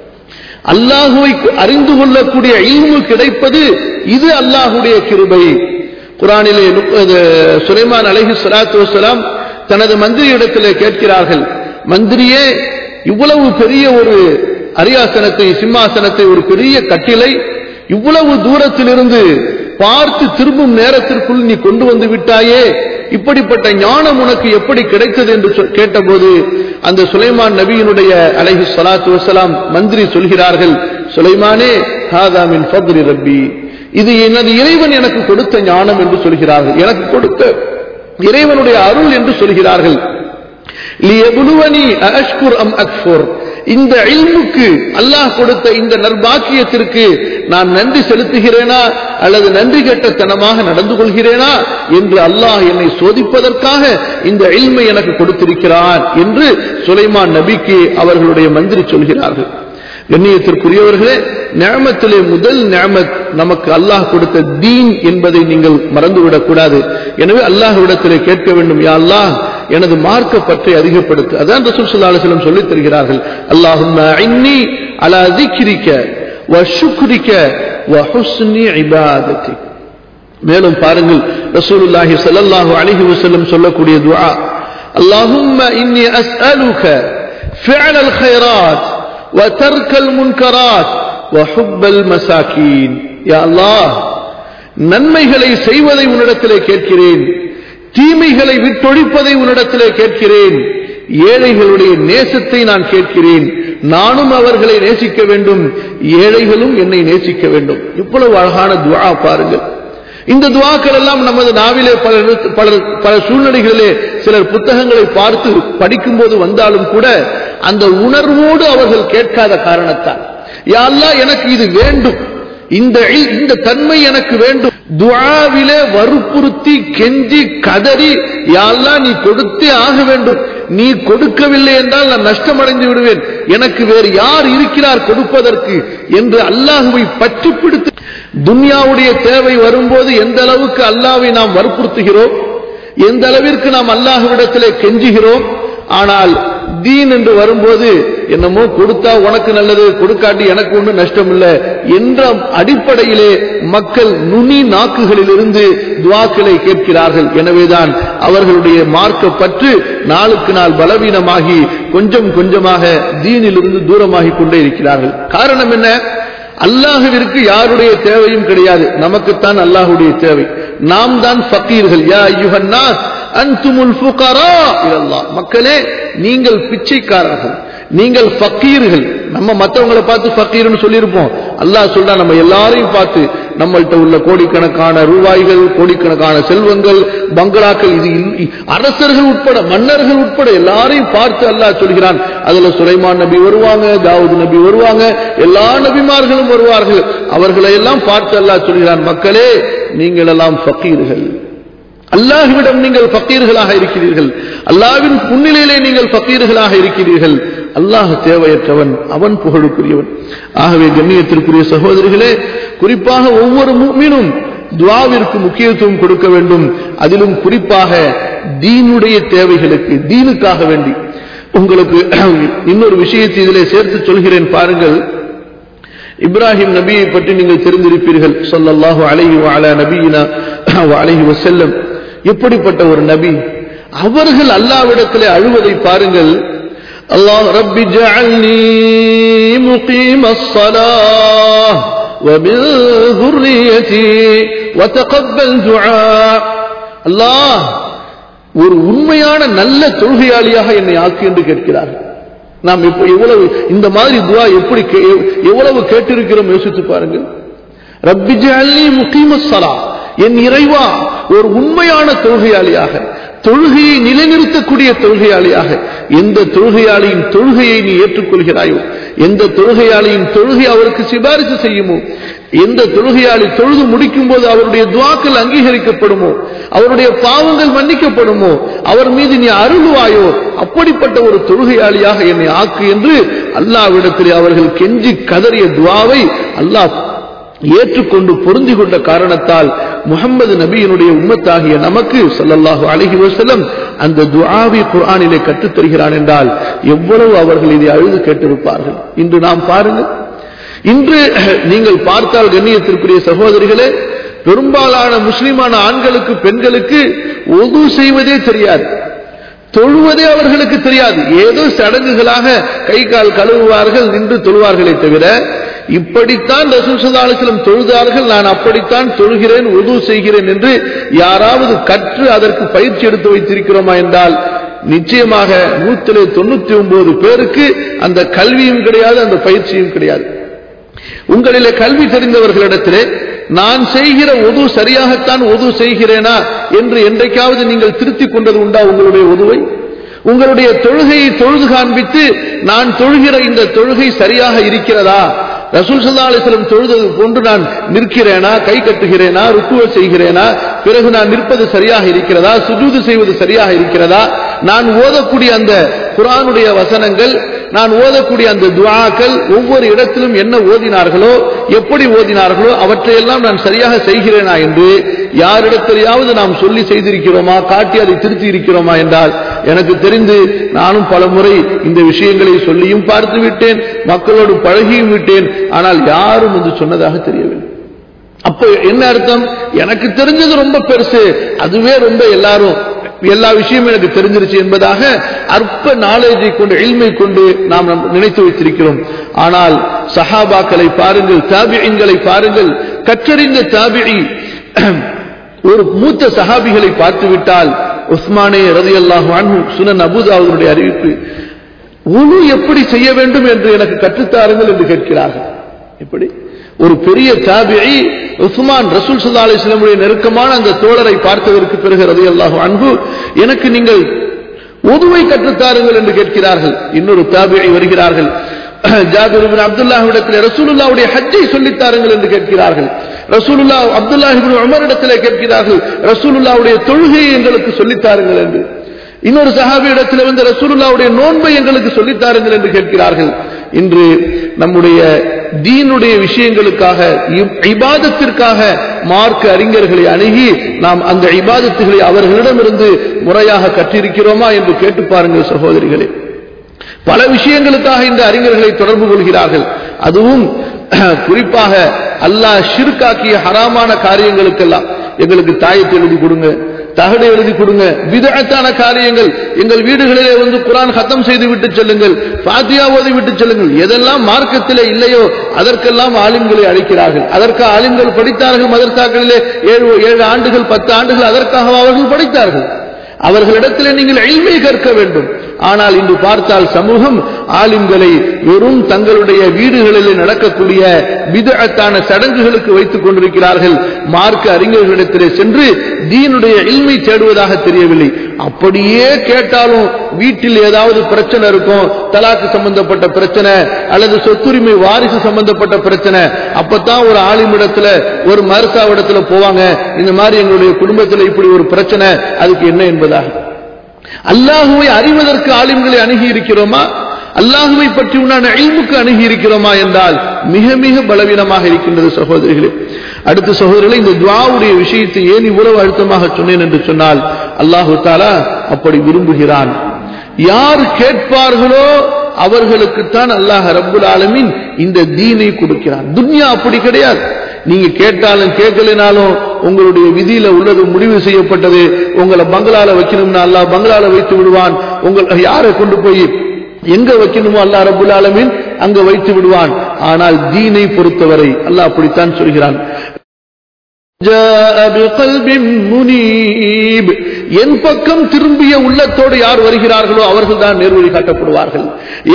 அல்லாஹுவை அறிந்து கொள்ளக்கூடிய இல்மு கிடைப்பது இது அல்லாஹுடைய கிருபை குரானிலே சுலைமான் அலஹி சலாத்து வசலாம் தனது மந்திரியிடத்திலே கேட்கிறார்கள் மந்திரியே இவ்வளவு பெரிய ஒரு அரியாசனத்தை சிம்மாசனத்தை ஒரு பெரிய கட்டிலை இவ்வளவு தூரத்திலிருந்து பார்த்து திரும்பும் நேரத்திற்குள் நீ கொண்டு வந்து விட்டாயே இப்படிப்பட்ட ஞானம் உனக்கு எப்படி கிடைத்தது என்று கேட்டபோது அந்த சுலைமான் நபியினுடைய அலைஹி சலாத்து வசலாம் மந்திரி சொல்கிறார்கள் சுலைமானே ஹாதாமின் ஃபத்ரி ரப்பி இது எனது இறைவன் எனக்கு கொடுத்த ஞானம் என்று சொல்கிறார்கள் எனக்கு கொடுத்த இறைவனுடைய அருள் என்று சொல்கிறார்கள் இந்த இல்முக்கு அல்லாஹ் கொடுத்த இந்த நர்பாக்கியத்திற்கு நான் நன்றி செலுத்துகிறேனா அல்லது நன்றி கெட்டத்தனமாக நடந்து கொள்கிறேனா என்று அல்லாஹ் என்னை சோதிப்பதற்காக இந்த இல்மை எனக்கு கொடுத்திருக்கிறான் என்று சுலைமான் நபிக்கு அவர்களுடைய மந்திரி சொல்கிறார்கள் கண்ணியத்திற்குரியவர்களே நியமத்திலே முதல் நியமத் நமக்கு அல்லாஹ் கொடுத்த தீன் என்பதை நீங்கள் மறந்துவிடக் கூடாது எனவே அல்லாஹ்விடத்திலே கேட்க வேண்டும் யா அல்லாஹ் எனது மார்க்க பற்றி அதிகப்படுத்து அதான் ரசூல் ஸல்லல்லாஹு அலைஹி வஸல்லம் சொல்லித் தருகிறார்கள் அல்லாஹும்ம இன்னி அலா திக்ரிக்க வ ஷுக்ரிக்க வ ஹுஸ்னி இபாதத்திக் மேலும் பாருங்கள் ரசூலுல்லாஹி ஸல்லல்லாஹு அலைஹி வஸல்லம் சொல்லக்கூடிய துஆ اللهم إني أسألك فعل الخيرات وترك المنكرات وحب المساكين يا الله நன்மைகளை செய்வதை உன்னிடத்திலே கேட்கிறேன் தீமைகளை விட்டொழிப்பதை உன்னிடத்திலே கேட்கிறேன் ஏழைகளுடைய நேசத்தை நான் கேட்கிறேன் நானும் அவர்களை நேசிக்க வேண்டும் ஏழைகளும் என்னை நேசிக்க வேண்டும் இவ்வளவு அழகான துவா பாருங்கள் இந்த துவாக்கள் எல்லாம் நமது நாவிலே பல பல பல சூழ்நிலைகளிலே சிலர் புத்தகங்களை பார்த்து படிக்கும் போது வந்தாலும் கூட அந்த உணர்வோடு அவர்கள் கேட்காத காரணத்தால் யாரெல்லாம் எனக்கு இது வேண்டும் இந்த இந்த தன்மை எனக்கு வேண்டும் துவாவிலே வற்புறுத்தி கெஞ்சி கதறி யாரெல்லாம் நீ கொடுத்தே ஆக வேண்டும் நீ கொடுக்கவில்லை என்றால் நான் நஷ்டமடைந்து விடுவேன் எனக்கு வேறு யார் இருக்கிறார் கொடுப்பதற்கு என்று அல்லாஹுவை பற்றி பிடித்து துன்யாவுடைய தேவை வரும்போது எந்த அளவுக்கு அல்லாவை நாம் வற்புறுத்துகிறோம் எந்த அளவிற்கு நாம் அல்லாஹுவிடத்திலே கெஞ்சுகிறோம் ஆனால் தீன் என்று வரும்போது என்னமோ கொடுத்தா உனக்கு நல்லது கொடுக்காட்டி எனக்கு ஒன்றும் நஷ்டம் இல்லை என்ற அடிப்படையிலே மக்கள் நுனி நாக்குகளிலிருந்து துவாக்களை கேட்கிறார்கள் எனவேதான் அவர்களுடைய மார்க்க பற்று நாளுக்கு நாள் பலவீனமாகி கொஞ்சம் கொஞ்சமாக தீனிலிருந்து தூரமாகிக் கொண்டே இருக்கிறார்கள் காரணம் என்ன அல்லாஹுவிற்கு யாருடைய தேவையும் கிடையாது நமக்குத்தான் அல்லாஹுடைய தேவை நாம் தான் ஃபக்கீர்கள் யா யுஹன்னாஸ் அன்துமுல் ஃபுகரா இலல்லாஹ் மக்களே நீங்கள் பிச்சைக்காரர்கள் நீங்கள் ஃபக்கீர்கள் நம்ம மற்றவங்களை பார்த்து ஃபக்கீர்னு சொல்லியிருப்போம் அல்லாஹ் சொல்றா நம்ம எல்லாரையும் பார்த்து நம்மள்கிட்ட உள்ள கோடிக்கணக்கான ரூபாய்கள் கோடிக்கணக்கான செல்வங்கள் பங்களாக்கள் இது அரசர்கள் உட்பட மன்னர்கள் உட்பட எல்லாரையும் பார்த்து அல்லாஹ் சொல்கிறான் அதுல சுலைமான் நபி வருவாங்க தாவூத் நபி வருவாங்க எல்லா நபிமார்களும் வருவார்கள் அவர்களை எல்லாம் பார்த்து அல்லாஹ் சொல்கிறான் மக்களே நீங்கள் எல்லாம் ஃபக்கீர்கள் அல்லாஹுவிடம் நீங்கள் ஃபக்கீர்களாக இருக்கிறீர்கள் அல்லாவின் முன்னிலையிலே நீங்கள் ஃபக்கீர்களாக இருக்கிறீர்கள் அல்லாஹ் தேவையற்றவன் அவன் புகழுக்குரியவன் ஆகவே கண்ணியத்திற்குரிய சகோதரிகளே குறிப்பாக ஒவ்வொரு மீனும் துவாவிற்கு முக்கியத்துவம் கொடுக்க வேண்டும் அதிலும் குறிப்பாக தீனுடைய தேவைகளுக்கு தீனுக்காக வேண்டி உங்களுக்கு இன்னொரு விஷயத்தை இதிலே சேர்த்து சொல்கிறேன் பாருங்கள் இப்ராஹிம் நபியை பற்றி நீங்கள் தெரிந்திருப்பீர்கள் சொல்லல்லாஹு அலைஹி அலா நபியினா அலைஹி வசல்லம் எப்படிப்பட்ட ஒரு நபி அவர்கள் அல்லாவிடத்திலே அழுவதை பாருங்கள் அல்லாஹ் ரப்பி ஜஅல்னி முகீம الصلاة ومن ذريتي وتقبل دعاء அல்லாஹ் ஒரு உண்மையான நல்ல தொழுகையாளியாக என்னை ஆக்கு என்று கேட்கிறார்கள் நாம் இப்போ எவ்வளவு இந்த மாதிரி துவா எப்படி எவ்வளவு கேட்டிருக்கிறோம் யோசித்து பாருங்கள் ரப்பி ஜஅல்னி முகீம الصلاة என் இறைவா ஒரு உண்மையான தொழுகையாளியாக தொழுகையை நிலைநிறுத்தக்கூடிய தொழுகையாளியாக எந்த தொழுகையாளியின் தொழுகையை நீ ஏற்றுக்கொள்கிறாயோ எந்த தொழுகையாளியின் தொழுகை அவருக்கு சிபாரிசு செய்யுமோ எந்த தொழுகையாளி தொழுது முடிக்கும் போது அவருடைய துவாக்கள் அங்கீகரிக்கப்படுமோ அவருடைய பாவங்கள் மன்னிக்கப்படுமோ அவர் மீது நீ அருள்வாயோ அப்படிப்பட்ட ஒரு தொழுகையாளியாக என்னை ஆக்கு என்று அல்லாவிடத்திலே அவர்கள் கெஞ்சி கதறிய துவாவை அல்லாஹ் ஏற்றுக்கொண்டு பொருந்தி கொண்ட காரணத்தால் முகமது நபியினுடைய உம்மத்தாகிய நமக்கு சொல்லல்லாஹு அழகி வசலம் அந்த துஆவி குர்ஆனிலே கற்றுத் தருகிறான் என்றால் எவ்வளவு அவர்கள் இதை அழுது கேட்டிருப்பார்கள் இன்று நாம் பாருங்கள் இன்று நீங்கள் பார்த்தால் கண்ணியத்திற்குரிய சகோதரிகளே பெரும்பாலான முஸ்லிமான ஆண்களுக்கு பெண்களுக்கு ஒது செய்வதே தெரியாது தொழுவதே அவர்களுக்கு தெரியாது ஏதோ சடங்குகளாக கை கால் கழுவுவார்கள் நின்று தொழுவார்களே தவிர இப்படித்தான் ரசூசதாலத்திலும் தொழுதார்கள் நான் அப்படித்தான் தொழுகிறேன் உது செய்கிறேன் என்று யாராவது கற்று அதற்கு பயிற்சி எடுத்து வைத்திருக்கிறோமா என்றால் நிச்சயமாக நூத்திலே தொண்ணூத்தி ஒன்பது பேருக்கு அந்த கல்வியும் கிடையாது அந்த பயிற்சியும் கிடையாது உங்களிலே கல்வி தெரிந்தவர்களிடத்திலே நான் செய்கிற உது சரியாகத்தான் உது செய்கிறேனா என்று என்றைக்காவது நீங்கள் திருத்திக் கொண்டது உண்டா உங்களுடைய உதுவை உங்களுடைய தொழுகையை தொழுது காண்பித்து நான் தொழுகிற இந்த தொழுகை சரியாக இருக்கிறதா ரசூல் சல்லா அலிஸ்லம் தொழுதது போன்று நான் நிற்கிறேனா கை கட்டுகிறேனா ருக்குவ செய்கிறேனா பிறகு நான் நிற்பது சரியாக இருக்கிறதா சுஜூது செய்வது சரியாக இருக்கிறதா நான் ஓதக்கூடிய அந்த குரானுடைய வசனங்கள் நான் ஓதக்கூடிய அந்த துஆக்கள் ஒவ்வொரு இடத்திலும் என்ன ஓதினார்களோ எப்படி ஓதினார்களோ அவற்றையெல்லாம் நான் சரியாக செய்கிறேனா என்று யாரிடத்திலேயாவது நாம் சொல்லி செய்திருக்கிறோமா காட்டி அதை திருத்தி இருக்கிறோமா என்றால் எனக்கு தெரிந்து நானும் பல முறை இந்த விஷயங்களை சொல்லியும் பார்த்து விட்டேன் மக்களோடு பழகியும் விட்டேன் ஆனால் யாரும் வந்து சொன்னதாக தெரியவில்லை அப்ப என்ன அர்த்தம் எனக்கு தெரிஞ்சது ரொம்ப பெருசு அதுவே ரொம்ப எல்லாரும் எல்லா விஷயமும் எனக்கு தெரிஞ்சிருச்சு என்பதாக அற்ப நாலேஜை கொண்டு எளிமை கொண்டு நாம் நம் நினைத்து வைத்திருக்கிறோம் ஆனால் சஹாபாக்களை பாருங்கள் தாபியங்களை பாருங்கள் கற்றறிந்த தாபிழி ஒரு மூத்த சஹாபிகளை பார்த்து விட்டால் உஸ்மானே ரதி அல்லாஹு சுனன் அபுதாவுடைய அறிவிப்பு உணு எப்படி செய்ய வேண்டும் என்று எனக்கு கற்றுத்தாருங்கள் என்று கேட்கிறார்கள் எப்படி ஒரு பெரிய தாபியை உஸ்மான் ரசூல் சல்லா அலிஸ்லமுடைய நெருக்கமான அந்த தோழரை பார்த்ததற்கு பிறகு ரதி அல்லாஹு அன்பு எனக்கு நீங்கள் உதுவை கற்றுத்தாருங்கள் என்று கேட்கிறார்கள் இன்னொரு தாபியை வருகிறார்கள் ஜாபிர் இப்னு அப்துல்லாஹ் இடத்திலே ரசூலுல்லாவுடைய ஹஜ்ஜை சொல்லித்தாருங்கள் என்று கேட்கிறார்கள் ரசூலுல்லா அப்துல்லாஹ் இப்னு உமர் இடத்திலே கேட்கிறார்கள் ரசூலுல்லாவுடைய தொழுகையை எங்களுக்கு சொல்லித்தாருங்கள் என்று இன்னொரு சஹாபி இடத்தில் வந்து ரசூலுல்லாவுடைய நோன்பை எங்களுக்கு சொல்லித்தாருங்கள் என்று கேட்கிறார்கள் இன்று நம்முடைய தீனுடைய விஷயங்களுக்காக இபாதத்திற்காக மார்க்க அறிஞர்களை அணுகி நாம் அந்த இபாதத்துகளை அவர்களிடமிருந்து முறையாக கற்றிருக்கிறோமா என்று கேட்டு பாருங்கள் சகோதரிகளே பல விஷயங்களுக்காக இந்த அறிஞர்களை தொடர்பு கொள்கிறார்கள் அதுவும் குறிப்பாக அல்லாஹ் ஷிர்காக்கிய ஹராமான காரியங்களுக்கெல்லாம் எங்களுக்கு தாயத்தை எழுதி கொடுங்க தகடு எழுதி கொடுங்க விதத்தான காரியங்கள் எங்கள் வீடுகளிலே வந்து குரான் ஹத்தம் செய்து விட்டு செல்லுங்கள் பாத்தியா ஓதி விட்டு செல்லுங்கள் எதெல்லாம் மார்க்கத்திலே இல்லையோ அதற்கெல்லாம் ஆலிம்களை அழைக்கிறார்கள் அதற்கு ஆலிம்கள் படித்தார்கள் மதர்சாக்களிலே ஏழு ஏழு ஆண்டுகள் பத்து ஆண்டுகள் அதற்காக அவர்கள் படித்தார்கள் அவர்களிடத்தில் நீங்கள் எளிமை கற்க வேண்டும் ஆனால் இன்று பார்த்தால் சமூகம் ஆலிம்களை வெறும் தங்களுடைய வீடுகளில் நடக்கக்கூடிய விதத்தான சடங்குகளுக்கு வைத்துக் கொண்டிருக்கிறார்கள் மார்க்க அறிஞர்களிடத்திலே சென்று தீனுடைய இல்மை தேடுவதாக தெரியவில்லை அப்படியே கேட்டாலும் வீட்டில் ஏதாவது பிரச்சனை இருக்கும் தலாக்கு சம்பந்தப்பட்ட பிரச்சனை அல்லது சொத்துரிமை வாரிசு சம்பந்தப்பட்ட பிரச்சனை அப்பதான் ஒரு ஆலிமிடத்துல ஒரு மருசாவிடத்துல போவாங்க இந்த மாதிரி எங்களுடைய குடும்பத்தில் இப்படி ஒரு பிரச்சனை அதுக்கு என்ன என்பதாக அல்லாஹுவை அறிவதற்கு ஆலிம்களை அணுகி இருக்கிறோமா அல்லாஹுவை பற்றி உண்டான அழிவுக்கு அணுகி இருக்கிறோமா என்றால் மிக மிக பலவீனமாக இருக்கின்றது சகோதரிகளே அடுத்த சகோதரர்களே இந்த துவாவுடைய விஷயத்தை ஏன் இவ்வளவு அழுத்தமாக சொன்னேன் என்று சொன்னால் அல்லாஹு தாலா அப்படி விரும்புகிறான் யார் கேட்பார்களோ அவர்களுக்குத்தான் அல்லாஹ் ரப்புல் ஆலமின் இந்த தீனை கொடுக்கிறான் துன்யா அப்படி கிடையாது நீங்க கேட்டாலும் கேட்கலினாலும் உங்களுடைய விதியில உள்ளது முடிவு செய்யப்பட்டது உங்களை பங்களால வைக்கணும்னா அல்லாஹ் பங்களால வைத்து விடுவான் உங்களை யாரை கொண்டு போய் எங்க வைக்கணுமோ அல்லாஹ் ரபுல் ஆலமீன் அங்க வைத்து விடுவான் ஆனால் தீனை பொறுத்தவரை அல்லாஹ் அப்படித்தான் சொல்கிறான் என் பக்கம் திரும்பிய உள்ளத்தோடு யார் வருகிறார்களோ அவர்கள் தான் நேர்வழி காட்டப்படுவார்கள்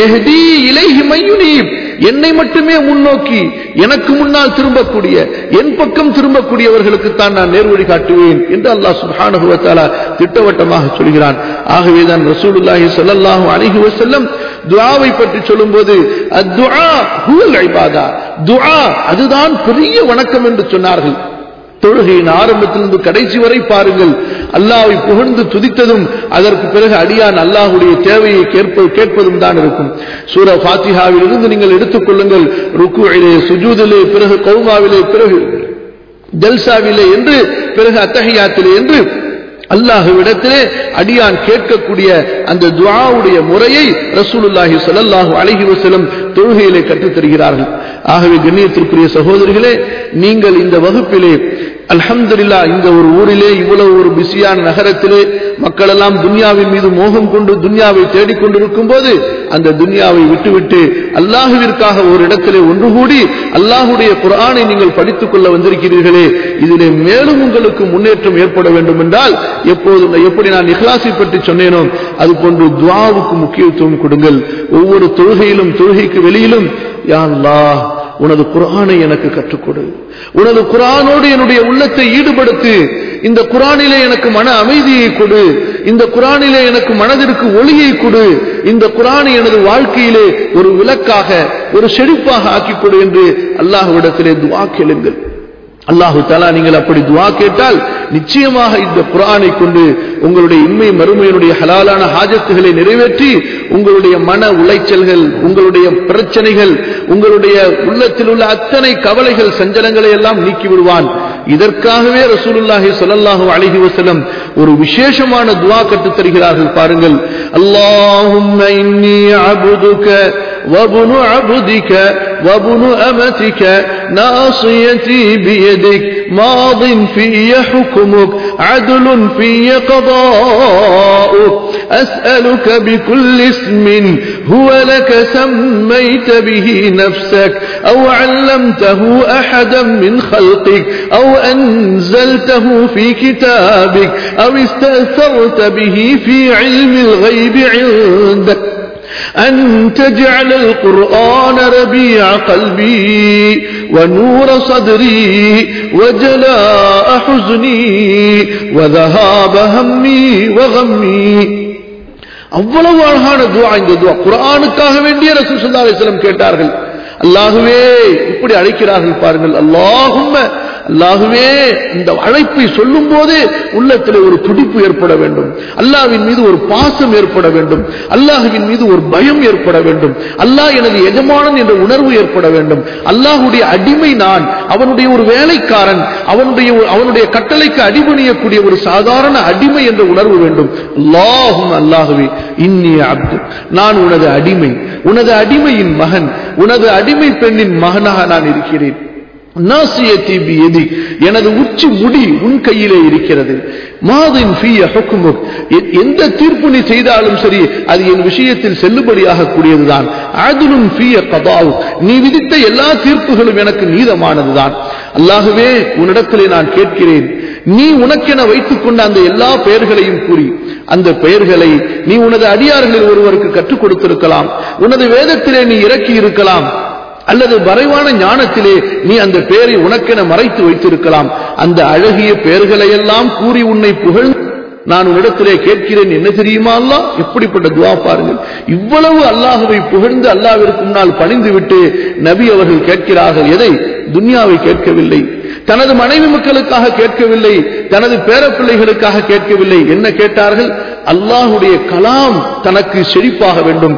என்னை மட்டுமே முன்னோக்கி எனக்கு முன்னால் திரும்பக்கூடிய என் பக்கம் திரும்பக்கூடியவர்களுக்கு தான் நான் நேர்வழி காட்டுவேன் என்று அல்லாஹ் சுபானுவத்தாலா திட்டவட்டமாக சொல்கிறான் ஆகவேதான் ரசூலுல்லாஹி ஸல்லல்லாஹு அலைஹி வஸல்லம் துஆவை பற்றி சொல்லும்போது அத்துஆ ஹுவல் இபாதா துஆ அதுதான் பெரிய வணக்கம் என்று சொன்னார்கள் தொழுகையின் ஆரம்பத்திலிருந்து கடைசி வரை பாருங்கள் அல்லாவை புகழ்ந்து துதித்ததும் அதற்கு பிறகு அடியான் அல்லாஹுடைய தேவையை கேட்பது கேட்பதும் தான் இருக்கும் சூர பாத்திஹாவில் இருந்து நீங்கள் எடுத்துக்கொள்ளுங்கள் ருக்குவிலே சுஜூதிலே பிறகு கௌமாவிலே பிறகு ஜல்சாவிலே என்று பிறகு அத்தகையாத்திலே என்று அல்லாஹுவிடத்திலே அடியான் கேட்கக்கூடிய அந்த துவாவுடைய முறையை ரசூலுல்லாஹி ஸல்லல்லாஹு அலைஹி வஸல்லம் தொழுகையிலே கற்றுத் தருகிறார்கள் ஆகவே கண்ணியத்திற்குரிய சகோதரிகளே நீங்கள் இந்த வகுப்பிலே அல்ஹம்துலில்லா இந்த ஒரு ஊரிலே இவ்வளவு ஒரு பிஸியான நகரத்திலே மக்கள் எல்லாம் துன்யாவின் மீது மோகம் கொண்டு துன்யாவை தேடிக்கொண்டிருக்கும் போது அந்த துன்யாவை விட்டுவிட்டு அல்லாஹுவிற்காக ஒரு இடத்திலே ஒன்று கூடி அல்லாஹுடைய குரானை நீங்கள் படித்துக் கொள்ள வந்திருக்கிறீர்களே இதிலே மேலும் உங்களுக்கு முன்னேற்றம் ஏற்பட வேண்டும் என்றால் எப்போது எப்படி நான் இஹ்லாசை பற்றி சொன்னேனோ அது போன்று துவாவுக்கு முக்கியத்துவம் கொடுங்கள் ஒவ்வொரு தொழுகையிலும் தொழுகைக்கு வெளியிலும் யா அல்லாஹ் உனது குரானை எனக்கு கற்றுக் கொடு உனது குரானோடு என்னுடைய உள்ளத்தை ஈடுபடுத்து இந்த குரானிலே எனக்கு மன அமைதியை கொடு இந்த குரானிலே எனக்கு மனதிற்கு ஒளியை கொடு இந்த குரானை எனது வாழ்க்கையிலே ஒரு விளக்காக ஒரு செழிப்பாக ஆக்கிக் கொடு என்று அல்லாஹ்விடத்திலே துவா கேளுங்கள் அல்லாஹு தாலா நீங்கள் அப்படி துவா கேட்டால் நிச்சயமாக இந்த குரானை கொண்டு உங்களுடைய இன்மை மறுமையினுடைய ஹலாலான ஹாஜத்துகளை நிறைவேற்றி உங்களுடைய மன உளைச்சல்கள் உங்களுடைய பிரச்சனைகள் உங்களுடைய உள்ளத்தில் உள்ள அத்தனை கவலைகள் சஞ்சலங்களை எல்லாம் நீக்கி விடுவான் இதற்காகவே ரசூலுல்லாஹி ஸல்லல்லாஹு அலைஹி வஸல்லம் ஒரு விசேஷமான துவா கற்றுத் தருகிறார்கள் பாருங்கள் அல்லாஹும்ம இன்னி அபுதுக وابن عبدك وابن أمتك ناصيتي بيدك ماض في حكمك عدل في قضاؤك أسألك بكل اسم هو لك سميت به نفسك أو علمته أحدا من خلقك أو أنزلته في كتابك أو استأثرت به في علم الغيب عندك أن تجعل القرآن ربيع قلبي ونور صدري وجلاء حزني وذهاب همي وغمي அவ்வளவு அழகான துவா இந்த துவா குரானுக்காக வேண்டிய ரசூல் சல்லா அலிஸ்லம் கேட்டார்கள் அல்லாஹுவே இப்படி அழைக்கிறார்கள் பாருங்கள் அல்லாஹும்ம அல்லாஹுவே இந்த அழைப்பை சொல்லும் போதே உள்ளத்தில் ஒரு துடிப்பு ஏற்பட வேண்டும் அல்லாஹ்வின் மீது ஒரு பாசம் ஏற்பட வேண்டும் அல்லாஹுவின் மீது ஒரு பயம் ஏற்பட வேண்டும் அல்லாஹ் எனது எஜமானன் என்ற உணர்வு ஏற்பட வேண்டும் அல்லாஹுடைய அடிமை நான் அவனுடைய ஒரு வேலைக்காரன் அவனுடைய அவனுடைய கட்டளைக்கு அடிபணியக்கூடிய ஒரு சாதாரண அடிமை என்ற உணர்வு வேண்டும் அல்லாஹும் அல்லாஹுவே இன்னிய அப்து நான் உனது அடிமை உனது அடிமையின் மகன் உனது அடிமை பெண்ணின் மகனாக நான் இருக்கிறேன் நாசியத்தி பியதி எனது உச்சி முடி உன் கையிலே இருக்கிறது மாதின் ஃபீய ஹுக்குமுக் எந்த தீர்ப்பு நீ செய்தாலும் சரி அது என் விஷயத்தில் செல்லுபடியாக கூடியதுதான் அதுலும் ஃபீய கதாவு நீ விதித்த எல்லா தீர்ப்புகளும் எனக்கு நீதமானதுதான் அல்லாகவே உன்னிடத்திலே நான் கேட்கிறேன் நீ உனக்கென வைத்துக் கொண்ட அந்த எல்லா பெயர்களையும் கூறி அந்த பெயர்களை நீ உனது அடியார்களில் ஒருவருக்கு கற்றுக் கொடுத்திருக்கலாம் உனது வேதத்திலே நீ இறக்கி இருக்கலாம் அல்லது மறைவான ஞானத்திலே நீ அந்த பெயரை உனக்கென மறைத்து வைத்திருக்கலாம் அந்த அழகிய பெயர்களை எல்லாம் கூறி உன்னை புகழ் நான் உன்னிடத்திலே கேட்கிறேன் என்ன தெரியுமா அல்லா எப்படிப்பட்ட துவா பாருங்கள் இவ்வளவு அல்லாஹுவை புகழ்ந்து அல்லாவிற்கு முன்னால் பணிந்து விட்டு நபி அவர்கள் கேட்கிறார்கள் எதை துன்யாவை கேட்கவில்லை தனது மனைவி மக்களுக்காக கேட்கவில்லை தனது பேரப்பிள்ளைகளுக்காக கேட்கவில்லை என்ன கேட்டார்கள் அல்லாஹுடைய கலாம் தனக்கு செழிப்பாக வேண்டும்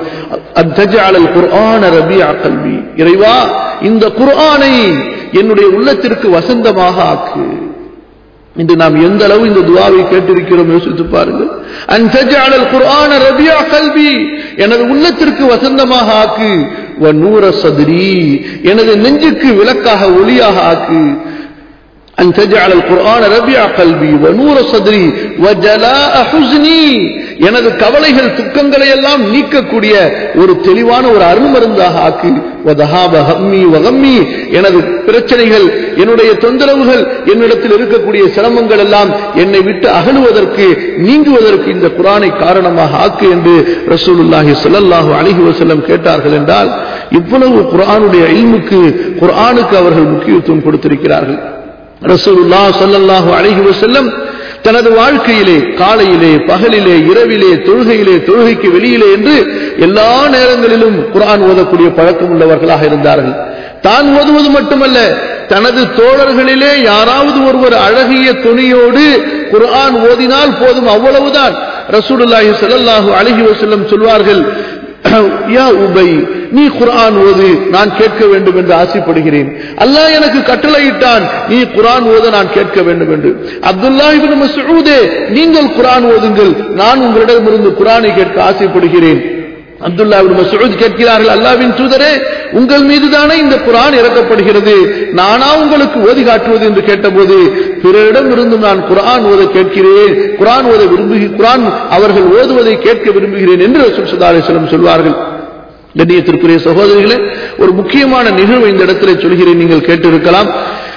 குர்ஆன ரபியா கல்வி இறைவா இந்த குர்ஆனை என்னுடைய உள்ளத்திற்கு வசந்தமாக ஆக்கு இன்று நாம் எந்த அளவு இந்த துவாவை கேட்டிருக்கிறோம் யோசித்து பாருங்கள் அன்சஜாலல் குர்ஆன ரபியா கல்வி எனது உள்ளத்திற்கு வசந்தமாக ஆக்கு வ நூர சதுரி எனது நெஞ்சுக்கு விளக்காக ஒளியாக ஆக்கு أن تجعل القرآن ربيع قلبي ونور صدري وجلاء حزني எனது கவலைகள் துக்கங்களை எல்லாம் நீக்கக்கூடிய ஒரு தெளிவான ஒரு அருள்மருந்தாக ஆக்கு வதஹாப ஹம்மி வகம்மி எனது பிரச்சனைகள் என்னுடைய தொந்தரவுகள் என்னிடத்தில் இருக்கக்கூடிய சிரமங்கள் எல்லாம் என்னை விட்டு அகலுவதற்கு நீங்குவதற்கு இந்த குரானை காரணமாக ஆக்கு என்று ரசூலுல்லாஹி ஸல்லல்லாஹு அலைஹி வஸல்லம் கேட்டார்கள் என்றால் இவ்வளவு குர்ஆனுடைய இல்முக்கு குர்ஆனுக்கு அவர்கள் முக்கியத்துவம் கொடுத்திருக்கிறார்கள் ரசூலுல்லா ஸல்லல்லாஹு அலைஹி வஸல்லம் தனது வாழ்க்கையிலே காலையிலே பகலிலே இரவிலே தொழுகையிலே தொழுகைக்கு வெளியிலே என்று எல்லா நேரங்களிலும் குர்ஆன் ஓதக்கூடிய பழக்கம் உள்ளவர்களாக இருந்தார்கள் தான் ஓதுவது மட்டுமல்ல தனது தோழர்களிலே யாராவது ஒருவர் அழகிய துணியோடு குர்ஆன் ஓதினால் போதும் அவ்வளவுதான் ரசூலுல்லாஹி ஸல்லல்லாஹு அலைஹி வஸல்லம் சொல்வார்கள் யா உபை நீ குர்ஆன் ஓது நான் கேட்க வேண்டும் என்று ஆசைப்படுகிறேன் அல்லாஹ் எனக்கு கட்டளையிட்டான் நீ குர்ஆன் ஓத நான் கேட்க வேண்டும் என்று அப்துல்லா இப்னு மஸ்ஊதே நீங்கள் குர்ஆன் ஓதுங்கள் நான் உங்களிடமிருந்து குர்ஆனை கேட்க ஆசைப்படுகிறேன் அப்துல்லா இப்னு மஸ்ஊத் கேட்கிறார்கள் அல்லாஹ்வின் தூதரே உங்கள் மீதுதானே இந்த குர்ஆன் இறக்கப்படுகிறது நானா உங்களுக்கு ஓதி காட்டுவது என்று கேட்டபோது பிறரிடம் இருந்து நான் குர்ஆன் ஓத கேட்கிறேன் குர்ஆன் ஓத விரும்புகிறேன் குர்ஆன் அவர்கள் ஓதுவதை கேட்க விரும்புகிறேன் என்று ரசூல் ஸல்லல்லாஹு அலைஹி வஸல்லம் சொல்வார்கள் கண்ணியத்திற்குரிய சகோதரிகளே ஒரு முக்கியமான நிகழ்வு இந்த இடத்துல சொல்கிறேன் நீங்கள் கேட்டிருக்கலாம்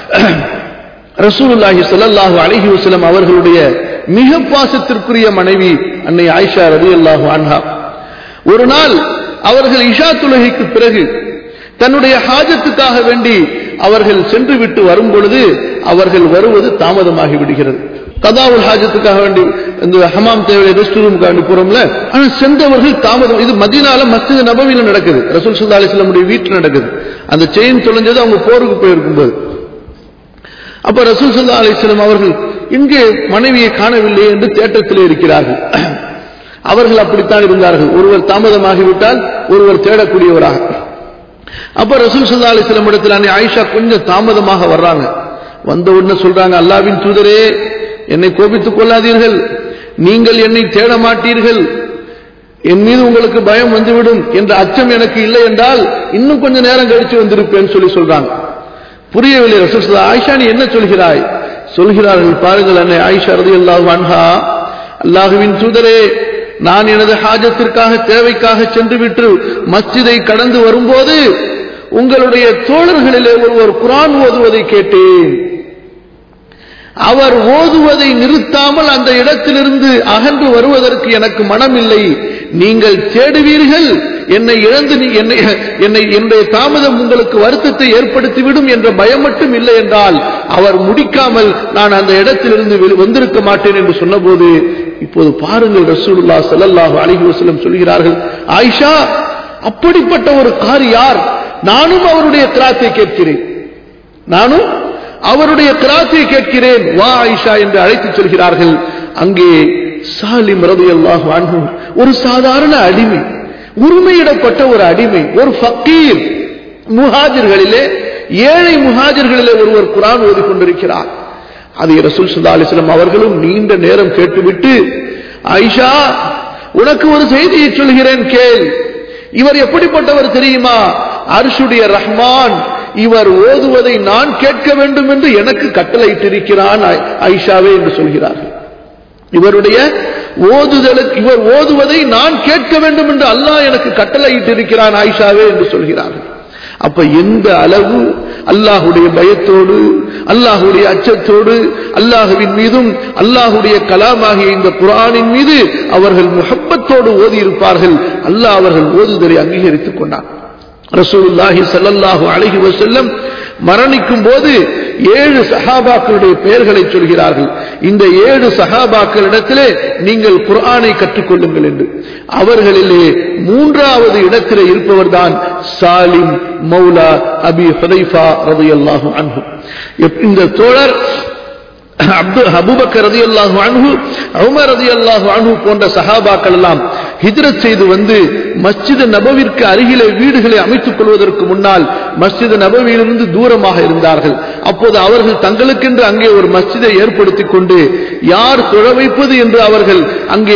ரசூலுல்லாஹி ஸல்லல்லாஹு அலைஹி வஸல்லம் அவர்களுடைய மிக பாசத்திற்குரிய மனைவி அன்னை ஆயிஷா ரலியல்லாஹு அன்ஹா ஒரு நாள் அவர்கள் இஷா தொழுகைக்கு பிறகு தன்னுடைய ஹாஜத்துக்காக வேண்டி அவர்கள் சென்று விட்டு வரும் பொழுது அவர்கள் வருவது தாமதமாகி விடுகிறது கதாவுல் ஹாஜத்துக்காக வேண்டி இந்த ஹமாம் தேவையை ரெஸ்ட் ரூமுக்கு வேண்டி போறோம்ல ஆனா சென்றவர்கள் தாமதம் இது மதினால மஸ்ஜித் நபவியில நடக்குது ரசூல் சுல்லா அலிஸ்லமுடைய வீட்டில் நடக்குது அந்த செயின் தொலைஞ்சது அவங்க போருக்கு போயிருக்கும் போது அப்ப ரசூல் சல்லா அலிஸ்லாம் அவர்கள் இங்கே மனைவியை காணவில்லை என்று தேட்டத்தில் இருக்கிறார்கள் அவர்கள் அப்படித்தான் இருந்தார்கள் ஒருவர் தாமதமாகிவிட்டால் ஒருவர் தேடக்கூடியவராக அப்ப ரசூல் சல்லா அலிஸ்லாம் இடத்துல ஆயிஷா கொஞ்சம் தாமதமாக வர்றாங்க வந்த உடனே சொல்றாங்க அல்லாவின் தூதரே என்னை கோபித்துக் கொள்ளாதீர்கள் நீங்கள் என்னை தேட மாட்டீர்கள் என் மீது உங்களுக்கு பயம் வந்துவிடும் என்ற அச்சம் எனக்கு இல்லை என்றால் இன்னும் கொஞ்ச நேரம் கழிச்சு வந்திருப்பேன்னு சொல்லி சொல்றாங்க புரியவில்லை ரசூல் ஆயிஷா நீ என்ன சொல்கிறாய் சொல்கிறார்கள் பாருங்கள் அன்னை ஆயிஷா ரதி அல்லாஹ் அன்ஹா அல்லாஹுவின் தூதரே நான் எனது ஹாஜத்திற்காக தேவைக்காக சென்று விட்டு மஸ்ஜிதை கடந்து வரும்போது உங்களுடைய தோழர்களிலே ஒருவர் குரான் ஓதுவதை கேட்டேன் அவர் ஓதுவதை நிறுத்தாமல் அந்த இடத்திலிருந்து அகன்று வருவதற்கு எனக்கு மனமில்லை நீங்கள் தேடுவீர்கள் என்னை இழந்து என்னை என்னை என்னுடைய தாமதம் உங்களுக்கு வருத்தத்தை ஏற்படுத்திவிடும் என்ற பயம் மட்டும் இல்லை என்றால் அவர் முடிக்காமல் நான் அந்த இடத்திலிருந்து வந்திருக்க மாட்டேன் என்று சொன்னபோது இப்போது பாருங்கள் ரசூலுல்லா சல்லல்லாஹு அலிஹி வசலம் சொல்கிறார்கள் ஆயிஷா அப்படிப்பட்ட ஒரு கார் யார் நானும் அவருடைய கிராத்தை கேட்கிறேன் நானும் அவருடைய கிராத்தை கேட்கிறேன் வா ஆயிஷா என்று அழைத்து சொல்கிறார்கள் அங்கே சாலிம் ரவி அல்லாஹ் ஒரு சாதாரண அடிமை உரிமையிடப்பட்ட ஒரு அடிமை ஒரு ஃபக்கீர் முஹாஜர்களிலே ஏழை முஹாஜர்களிலே ஒருவர் குரான் ஓதி கொண்டிருக்கிறார் அதை ரசூல் சுல்லா அலிஸ்லாம் அவர்களும் நீண்ட நேரம் கேட்டுவிட்டு ஆயிஷா உனக்கு ஒரு செய்தியை சொல்கிறேன் கேள் இவர் எப்படிப்பட்டவர் தெரியுமா அர்ஷுடைய ரஹ்மான் இவர் ஓதுவதை நான் கேட்க வேண்டும் என்று எனக்கு கட்டளையிட்டிருக்கிறான் ஐஷாவே என்று சொல்கிறார்கள் இவருடைய ஓதுதலுக்கு இவர் ஓதுவதை நான் கேட்க வேண்டும் என்று அல்லாஹ் எனக்கு கட்டளையிட்டிருக்கிறான் ஆயிஷாவே என்று சொல்கிறார்கள் அப்ப எந்த அளவு அல்லாஹுடைய பயத்தோடு அல்லாஹுடைய அச்சத்தோடு அல்லாஹுவின் மீதும் அல்லாஹுடைய கலாமாகிய இந்த குரானின் மீது அவர்கள் முகப்பத்தோடு ஓதி இருப்பார்கள் அல்லாஹ் அவர்கள் ஓதுதலை அங்கீகரித்துக் கொண்டார் ரசூலுல்லாஹி சல்லல்லாஹு அலைஹி வஸல்லம் மரணிக்கும் போது ஏழு சஹாபாக்களுடைய பெயர்களை சொல்கிறார்கள் இந்த ஏழு சஹாபாக்களிடத்திலே நீங்கள் குர்ஆனை கற்றுக்கொள்ளுங்கள் என்று அவர்களிலே மூன்றாவது இடத்திலே இருப்பவர்தான் சாலிம் மௌலா அபி ஹுதைஃபா ரலியல்லாஹு அன்ஹு இந்த தோழர் அப்து அபுபக்கர் ரதி அல்லாஹு அன்ஹு உமர் ரதி அல்லாஹு அன்ஹு போன்ற சஹாபாக்கள் எல்லாம் ஹிஜ்ரத் செய்து வந்து மஸ்ஜித் நபவிற்கு அருகிலே வீடுகளை அமைத்துக் கொள்வதற்கு முன்னால் மஸ்ஜித் நபவியிலிருந்து தூரமாக இருந்தார்கள் அப்போது அவர்கள் தங்களுக்கென்று அங்கே ஒரு மஸ்ஜிதை ஏற்படுத்திக் கொண்டு யார் தொழ வைப்பது என்று அவர்கள் அங்கே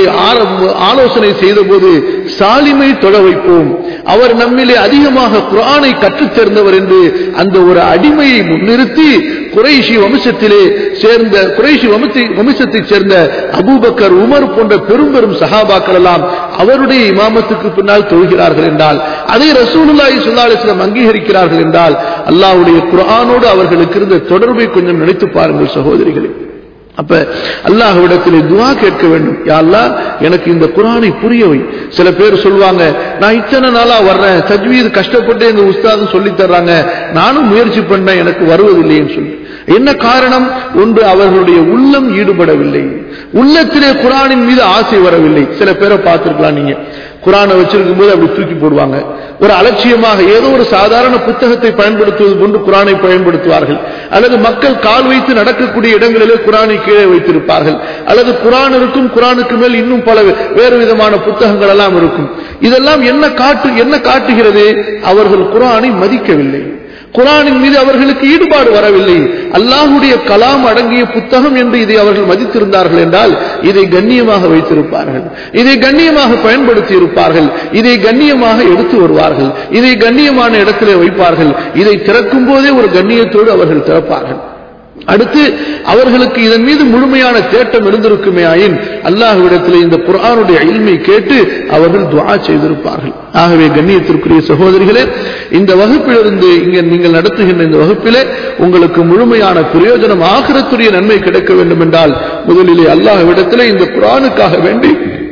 ஆலோசனை செய்தபோது சாலிமை தொழ வைப்போம் அவர் நம்மிலே அதிகமாக குரானை கற்றுத் தேர்ந்தவர் என்று அந்த ஒரு அடிமையை முன்னிறுத்தி குறைஷி வம்சத்திலே சேர்ந்த குறைஷி வம்சத்தைச் சேர்ந்த அபூபக்கர் உமர் போன்ற பெரும் பெரும் சஹாபாக்கள் எல்லாம் அவருடைய இமாமத்துக்கு பின்னால் தொழுகிறார்கள் என்றால் அதை ரசூலுல்லாஹி ஸல்லல்லாஹு அலைஹி வஸல்லம் அங்கீகரிக்கிறார்கள் என்றால் அல்லாஹ்வுடைய குர்ஆனோடு அவர்களுக்கு இருந்த தொடர்பை கொஞ்சம் நினைத்து பாருங்கள் சகோதரிகளே அப்ப அல்லாஹ்விடத்திலே துவா கேட்க வேண்டும் யா அல்லாஹ் எனக்கு இந்த குரானை புரியவை சில பேர் சொல்லுவாங்க நான் இத்தனை நாளா வர்றேன் தஜ்வீது கஷ்டப்பட்டு இந்த உஸ்தாதும் சொல்லி தர்றாங்க நானும் முயற்சி பண்ணேன் எனக்கு வருவதில்லைன்னு சொல்லி என்ன காரணம் ஒன்று அவர்களுடைய உள்ளம் ஈடுபடவில்லை உள்ளத்திலே குரானின் மீது ஆசை வரவில்லை சில பேரை பார்த்திருக்கலாம் நீங்க குரானை வச்சிருக்கும் போது அப்படி தூக்கி போடுவாங்க ஒரு அலட்சியமாக ஏதோ ஒரு சாதாரண புத்தகத்தை பயன்படுத்துவது போன்று குரானை பயன்படுத்துவார்கள் அல்லது மக்கள் கால் வைத்து நடக்கக்கூடிய இடங்களிலே குரானை கீழே வைத்திருப்பார்கள் அல்லது குரான் இருக்கும் குரானுக்கு மேல் இன்னும் பல வேறு விதமான புத்தகங்கள் எல்லாம் இருக்கும் இதெல்லாம் என்ன காட்டு என்ன காட்டுகிறது அவர்கள் குரானை மதிக்கவில்லை குரானின் மீது அவர்களுக்கு ஈடுபாடு வரவில்லை அல்லாஹுடைய கலாம் அடங்கிய புத்தகம் என்று இதை அவர்கள் மதித்திருந்தார்கள் என்றால் இதை கண்ணியமாக வைத்திருப்பார்கள் இதை கண்ணியமாக பயன்படுத்தி இருப்பார்கள் இதை கண்ணியமாக எடுத்து வருவார்கள் இதை கண்ணியமான இடத்திலே வைப்பார்கள் இதை திறக்கும் போதே ஒரு கண்ணியத்தோடு அவர்கள் திறப்பார்கள் அடுத்து அவர்களுக்கு இதன் மீது முழுமையான தேட்டம் இருந்திருக்குமே ஆயின் அல்லாஹ்விடத்தில் இந்த குரானுடைய இல்மை கேட்டு அவர்கள் துவா செய்திருப்பார்கள் ஆகவே கண்ணியத்திற்குரிய சகோதரிகளே இந்த வகுப்பிலிருந்து இங்க நீங்கள் நடத்துகின்ற இந்த வகுப்பிலே உங்களுக்கு முழுமையான பிரயோஜனம் ஆகிரத்துடைய நன்மை கிடைக்க வேண்டும் என்றால் முதலிலே அல்லாஹ்விடத்திலே இந்த குரானுக்காக வேண்டி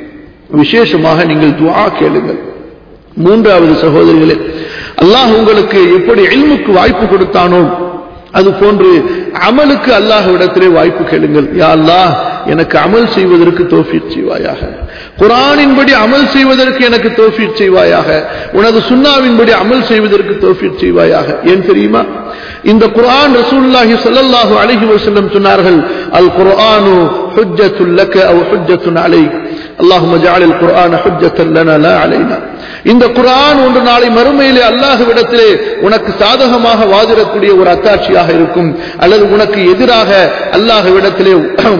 விசேஷமாக நீங்கள் துவா கேளுங்கள் மூன்றாவது சகோதரிகளே அல்லாஹ் உங்களுக்கு எப்படி இல்முக்கு வாய்ப்பு கொடுத்தானோ அது போன்று அமலுக்கு அல்லாஹ் இடத்திலே வாய்ப்பு கேளுங்கள் யா அல்லாஹ் எனக்கு அமல் செய்வதற்கு தோஃபீக் செய்வாயாக குரானின்படி அமல் செய்வதற்கு எனக்கு தோஃபீக் செய்வாயாக உனது சுண்ணாவின்படி அமல் செய்வதற்கு தோஃபீக் செய்வாயாக ஏன் தெரியுமா இந்த குர்ஆன் ரசூலுல்லாஹி ஸல்லல்லாஹு அலைஹி வஸல்லம் சொன்னார்கள் அல் குர்ஆனு ஹுஜ்ஜத்துல் லக அவ் ஹுஜ்ஜத்துன் அலைக் அல்லாஹும்ம ஜஅல் குர்ஆன ஹுஜ்ஜத்தன் லனா லா அலைனா இந்த குர்ஆன் ஒன்று நாளை மறுமையிலே அல்லாஹ்விடத்திலே உனக்கு சாதகமாக வாதிடக்கூடிய ஒரு அத்தாட்சியாக இருக்கும் அல்லது உனக்கு எதிராக அல்லாஹ்விடத்திலே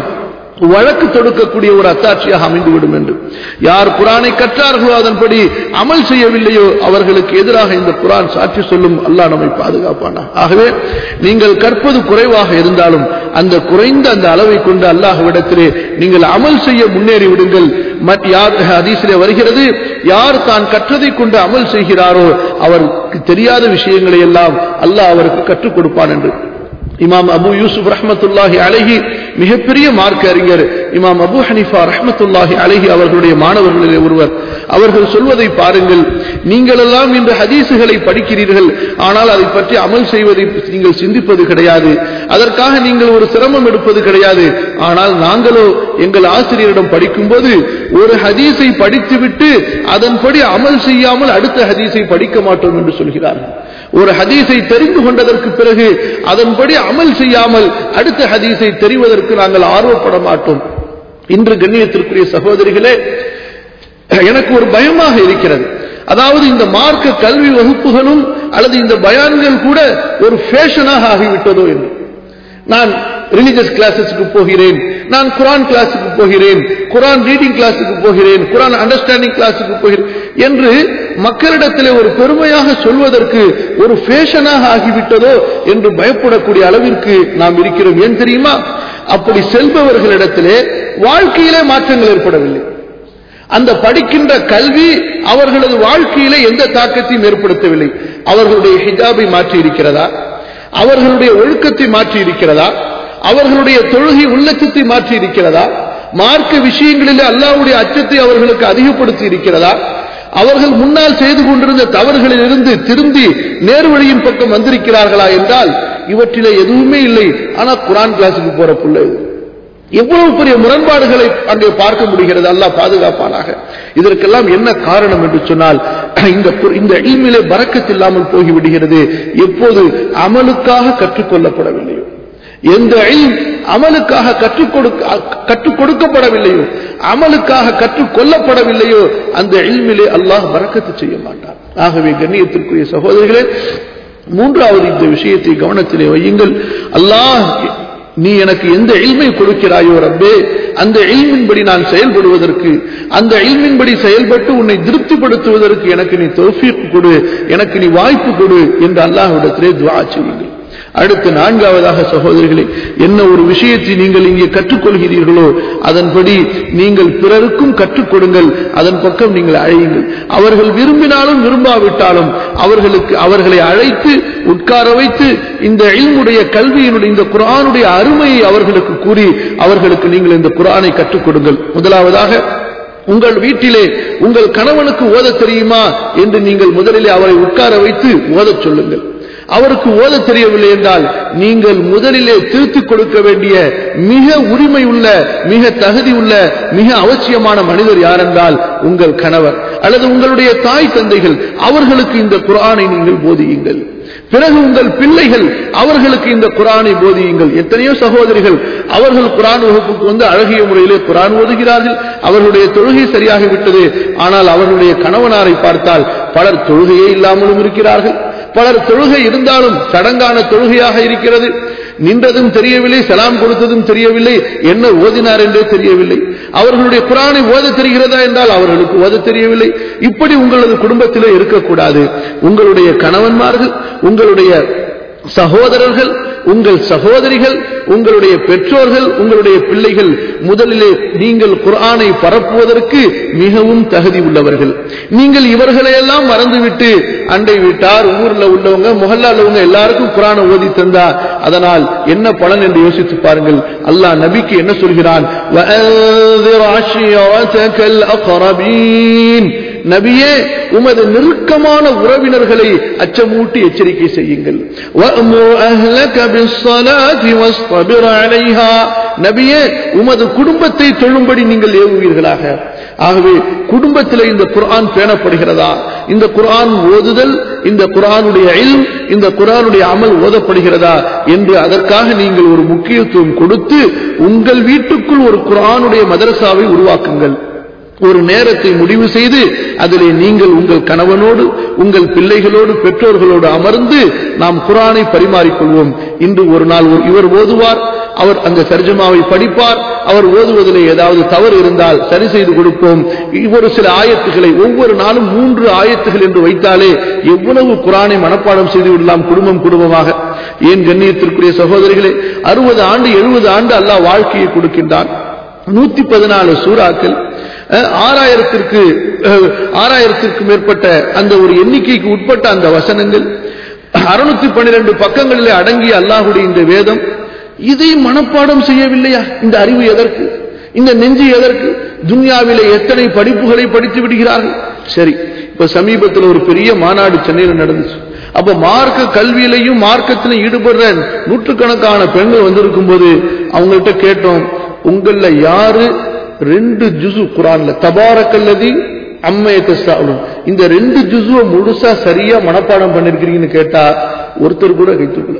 வழக்கு தொடுக்கக்கூடிய ஒரு அத்தாட்சியாக அமைந்துவிடும் என்று யார் குரானை கற்றார்களோ அதன்படி அமல் செய்யவில்லையோ அவர்களுக்கு எதிராக இந்த குரான் சாட்சி சொல்லும் அல்லாஹ் நம்மை பாதுகாப்பானா ஆகவே நீங்கள் கற்பது குறைவாக இருந்தாலும் அந்த குறைந்த அந்த அளவை கொண்டு அல்லாஹ்விடத்திலே நீங்கள் அமல் செய்ய முன்னேறி விடுங்கள் மத்- யார் ஹதீஸிலே வருகிறது யார் தான் கற்றதை கொண்டு அமல் செய்கிறாரோ அவருக்கு தெரியாத விஷயங்களை எல்லாம் அல்லாஹ் அவருக்கு கற்றுக் கொடுப்பான் என்று இமாம் அபு யூசுப் ரஹ்மத்துல்லாஹி அலைஹி மிகப்பெரிய மார்க்க அறிஞர் இமாம் அபு ஹனிஃபா ரஹ்மத்துல்லாஹி அலைஹி அவர்களுடைய மாணவர்களிலே ஒருவர் அவர்கள் சொல்வதை பாருங்கள் நீங்கள் எல்லாம் இன்று ஹதீசுகளை படிக்கிறீர்கள் ஆனால் அதை பற்றி அமல் செய்வதை நீங்கள் சிந்திப்பது கிடையாது அதற்காக நீங்கள் ஒரு சிரமம் எடுப்பது கிடையாது ஆனால் நாங்களோ எங்கள் ஆசிரியரிடம் படிக்கும்போது ஒரு ஹதீஸை படித்துவிட்டு அதன்படி அமல் செய்யாமல் அடுத்த ஹதீஸை படிக்க மாட்டோம் என்று சொல்கிறார்கள் ஒரு ஹதீஸை தெரிந்து கொண்டதற்கு பிறகு அதன்படி அமல் செய்யாமல் அடுத்த ஹதீஸை தெரிவதற்கு நாங்கள் ஆர்வப்பட மாட்டோம் இன்று கண்ணியத்திற்குரிய சகோதரிகளே எனக்கு ஒரு பயமாக இருக்கிறது அதாவது இந்த மார்க்க கல்வி வகுப்புகளும் அல்லது இந்த பயான்கள் கூட ஒரு ஃபேஷனாக ஆகிவிட்டதோ என்று நான் ரிலிஜியஸ் கிளாஸஸ்க்கு போகிறேன் நான் குரான் கிளாஸுக்கு போகிறேன் குரான் ரீடிங் கிளாஸுக்கு போகிறேன் குரான் அண்டர்ஸ்டாண்டிங் கிளாஸுக்கு போகிறேன் என்று மக்களிடத்திலே ஒரு பெருமையாக சொல்வதற்கு ஒரு ஃபேஷனாக ஆகிவிட்டதோ என்று பயப்படக்கூடிய அளவிற்கு நாம் இருக்கிறோம் ஏன் தெரியுமா அப்படி செல்பவர்களிடத்திலே வாழ்க்கையிலே மாற்றங்கள் ஏற்படவில்லை அந்த படிக்கின்ற கல்வி அவர்களது வாழ்க்கையிலே எந்த தாக்கத்தையும் ஏற்படுத்தவில்லை அவர்களுடைய ஹிஜாபை மாற்றி இருக்கிறதா அவர்களுடைய ஒழுக்கத்தை மாற்றி இருக்கிறதா அவர்களுடைய தொழுகை உள்ளச்சத்தை மாற்றி இருக்கிறதா மார்க்க விஷயங்களிலே அல்லாஹ்வுடைய அச்சத்தை அவர்களுக்கு அதிகப்படுத்தி இருக்கிறதா அவர்கள் முன்னால் செய்து கொண்டிருந்த தவறுகளில் இருந்து திரும்பி நேர்வழியின் பக்கம் வந்திருக்கிறார்களா என்றால் இவற்றிலே எதுவுமே இல்லை ஆனா குரான் கிளாஸுக்கு போற பிள்ளை இது எவ்வளவு பெரிய முரண்பாடுகளை அங்கே பார்க்க முடிகிறது அல்லாஹ் பாதுகாப்பானாக இதற்கெல்லாம் என்ன காரணம் என்று சொன்னால் இந்த கு- இந்த இல்மிலே பறக்கத்து இல்லாமல் போய்விடுகிறது எப்போது அமலுக்காக கற்றுக்கொள்ளப்படவில்லையோ எந்த இல்ம் அமலுக்காக கற்றுக் கொடுக்க கற்றுக் கொடுக்கப்படவில்லையோ அமலுக்காக கற்றுக் கொள்ளப்படவில்லையோ அந்த இல்மிலே அல்லாஹ் பறக்கத்து செய்ய மாட்டான் ஆகவே கண்ணியத்திற்குரிய சகோதரிகளே மூன்றாவது இந்த விஷயத்தை கவனத்திலே வையுங்கள் அல்லாஹ் நீ எனக்கு எந்த இல்மை கொடுக்கிறாயோ ரப்பே அந்த இல்மின்படி நான் செயல்படுவதற்கு அந்த இல்மின்படி செயல்பட்டு உன்னை திருப்திப்படுத்துவதற்கு எனக்கு நீ தௌஃபீக் கொடு எனக்கு நீ வாய்ப்பு கொடு என்று அல்லாஹ்விடத்திலே துஆ செய்யுங்கள் அடுத்து நான்காவதாக சகோதரிகளே என்ன ஒரு விஷயத்தை நீங்கள் இங்கே கற்றுக்கொள்கிறீர்களோ அதன்படி நீங்கள் பிறருக்கும் கற்றுக் கொடுங்கள் அதன் பக்கம் நீங்கள் அழையுங்கள் அவர்கள் விரும்பினாலும் விரும்பாவிட்டாலும் அவர்களுக்கு அவர்களை அழைத்து உட்கார வைத்து இந்த இல்முடைய கல்வியினுடைய இந்த குர்ஆனுடைய அருமையை அவர்களுக்கு கூறி அவர்களுக்கு நீங்கள் இந்த குர்ஆனை கற்றுக் கொடுங்கள் முதலாவதாக உங்கள் வீட்டிலே உங்கள் கணவனுக்கு ஓதத் தெரியுமா என்று நீங்கள் முதலிலே அவரை உட்கார வைத்து ஓதச் சொல்லுங்கள் அவருக்கு ஓத தெரியவில்லை என்றால் நீங்கள் முதலிலே திருத்திக் கொடுக்க வேண்டிய மிக உரிமை உள்ள மிக தகுதி உள்ள மிக அவசியமான மனிதர் யாரென்றால் உங்கள் கணவர் அல்லது உங்களுடைய தாய் தந்தைகள் அவர்களுக்கு இந்த குர்ஆனை நீங்கள் போதியுங்கள் பிறகு உங்கள் பிள்ளைகள் அவர்களுக்கு இந்த குரானை போதியுங்கள் எத்தனையோ சகோதரிகள் அவர்கள் குரான் வகுப்புக்கு வந்து அழகிய முறையிலே குரான் ஓதுகிறார்கள் அவர்களுடைய தொழுகை சரியாகிவிட்டது ஆனால் அவர்களுடைய கணவனாரை பார்த்தால் பலர் தொழுகையே இல்லாமலும் இருக்கிறார்கள் பலர் தொழுகை இருந்தாலும் சடங்கான தொழுகையாக இருக்கிறது நின்றதும் தெரியவில்லை சலாம் கொடுத்ததும் தெரியவில்லை என்ன ஓதினார் என்றே தெரியவில்லை அவர்களுடைய குரானை ஓத தெரிகிறதா என்றால் அவர்களுக்கு ஓத தெரியவில்லை இப்படி உங்களது குடும்பத்திலே இருக்கக்கூடாது உங்களுடைய கணவன்மார்கள் உங்களுடைய சகோதரர்கள் உங்கள் சகோதரிகள் உங்களுடைய பெற்றோர்கள் உங்களுடைய பிள்ளைகள் முதலிலே நீங்கள் குர்ஆனை பரப்புவதற்கு மிகவும் தகுதி உள்ளவர்கள் நீங்கள் இவர்களையெல்லாம் மறந்துவிட்டு அண்டை வீட்டார் ஊர்ல உள்ளவங்க முகல்லால உள்ளவங்க எல்லாருக்கும் குர்ஆனை ஓதி தந்தா அதனால் என்ன பலன் என்று யோசித்து பாருங்கள் அல்லாஹ் நபிக்கு என்ன சொல்கிறான் وَأَنذِرْ عَشِيرَتَكَ الْأَقْرَبِينَ நபியே உமது நெருக்கமான உறவினர்களை அச்சமூட்டி எச்சரிக்கை செய்யுங்கள் وَأْمُرْ أَهْلَكَ بِالصَّلَاةِ وَاصْطَبِرْ عَلَيْهَا நபியே உமது குடும்பத்தை தொழும்படி நீங்கள் ஏவுவீர்களாக ஆகவே குடும்பத்தில் இந்த குர்ஆன் பேணப்படுகிறதா இந்த குர்ஆன் ஓதுதல் இந்த குர்ஆனுடைய இல்ம் இந்த குர்ஆனுடைய அமல் ஓதப்படுகிறதா என்று அதற்காக நீங்கள் ஒரு முக்கியத்துவம் கொடுத்து உங்கள் வீட்டுக்குள் ஒரு குர்ஆனுடைய மதரசாவை உருவாக்குங்கள் ஒரு நேரத்தை முடிவு செய்து அதிலே நீங்கள் உங்கள் கணவனோடு உங்கள் பிள்ளைகளோடு பெற்றோர்களோடு அமர்ந்து நாம் குரானை பரிமாறிக்கொள்வோம் இன்று ஒரு நாள் ஒரு- இவர் ஓதுவார் அவர் அந்த தர்ஜமாவை படிப்பார் அவர் ஓதுவதிலே ஏதாவது தவறு இருந்தால் சரி செய்து கொடுப்போம் ஒரு சில ஆயத்துகளை ஒவ்வொரு நாளும் மூன்று ஆயத்துகள் என்று வைத்தாலே எவ்வளவு குரானை மனப்பாடம் செய்து விடலாம் குடும்பம் குடும்பமாக ஏன் கண்ணியத்திற்குரிய சகோதரிகளே அறுபது ஆண்டு எழுபது ஆண்டு அல்லாஹ் வாழ்க்கையை கொடுக்கின்றான் நூத்தி பதினாலு சூறாக்கள் அஹ், ஆறாயிரத்திற்கு அஹ், ஆறாயிரத்திற்கு மேற்பட்ட அந்த ஒரு எண்ணிக்கைக்கு உட்பட்ட அந்த வசனங்கள் அறுநூத்தி பன்னிரண்டு பக்கங்களிலே அடங்கிய அல்லாஹுடைய இந்த வேதம் இதை மனப்பாடம் செய்யவில்லையா இந்த அறிவு எதற்கு இந்த நெஞ்சு எதற்கு துன்யாவிலே எத்தனை படிப்புகளை படித்து விடுகிறார்கள் சரி இப்ப சமீபத்தில் ஒரு பெரிய மாநாடு சென்னையில் நடந்துச்சு அப்ப மார்க்க கல்வியிலையும் மார்க்கத்திலும் ஈடுபடுற நூற்றுக்கணக்கான பெண்கள் வந்திருக்கும் போது அவங்கள்ட்ட கேட்டோம் உங்கள யாரு ரெண்டு ஜுசு குரான்ல தபாரக்கல்லதி அம்மையத்தாலும் இந்த ரெண்டு ஜுசுவை முழுசா சரியா மனப்பாடம் பண்ணிருக்கிறீங்கன்னு கேட்டா ஒருத்தர் கூட கைத்துக்கல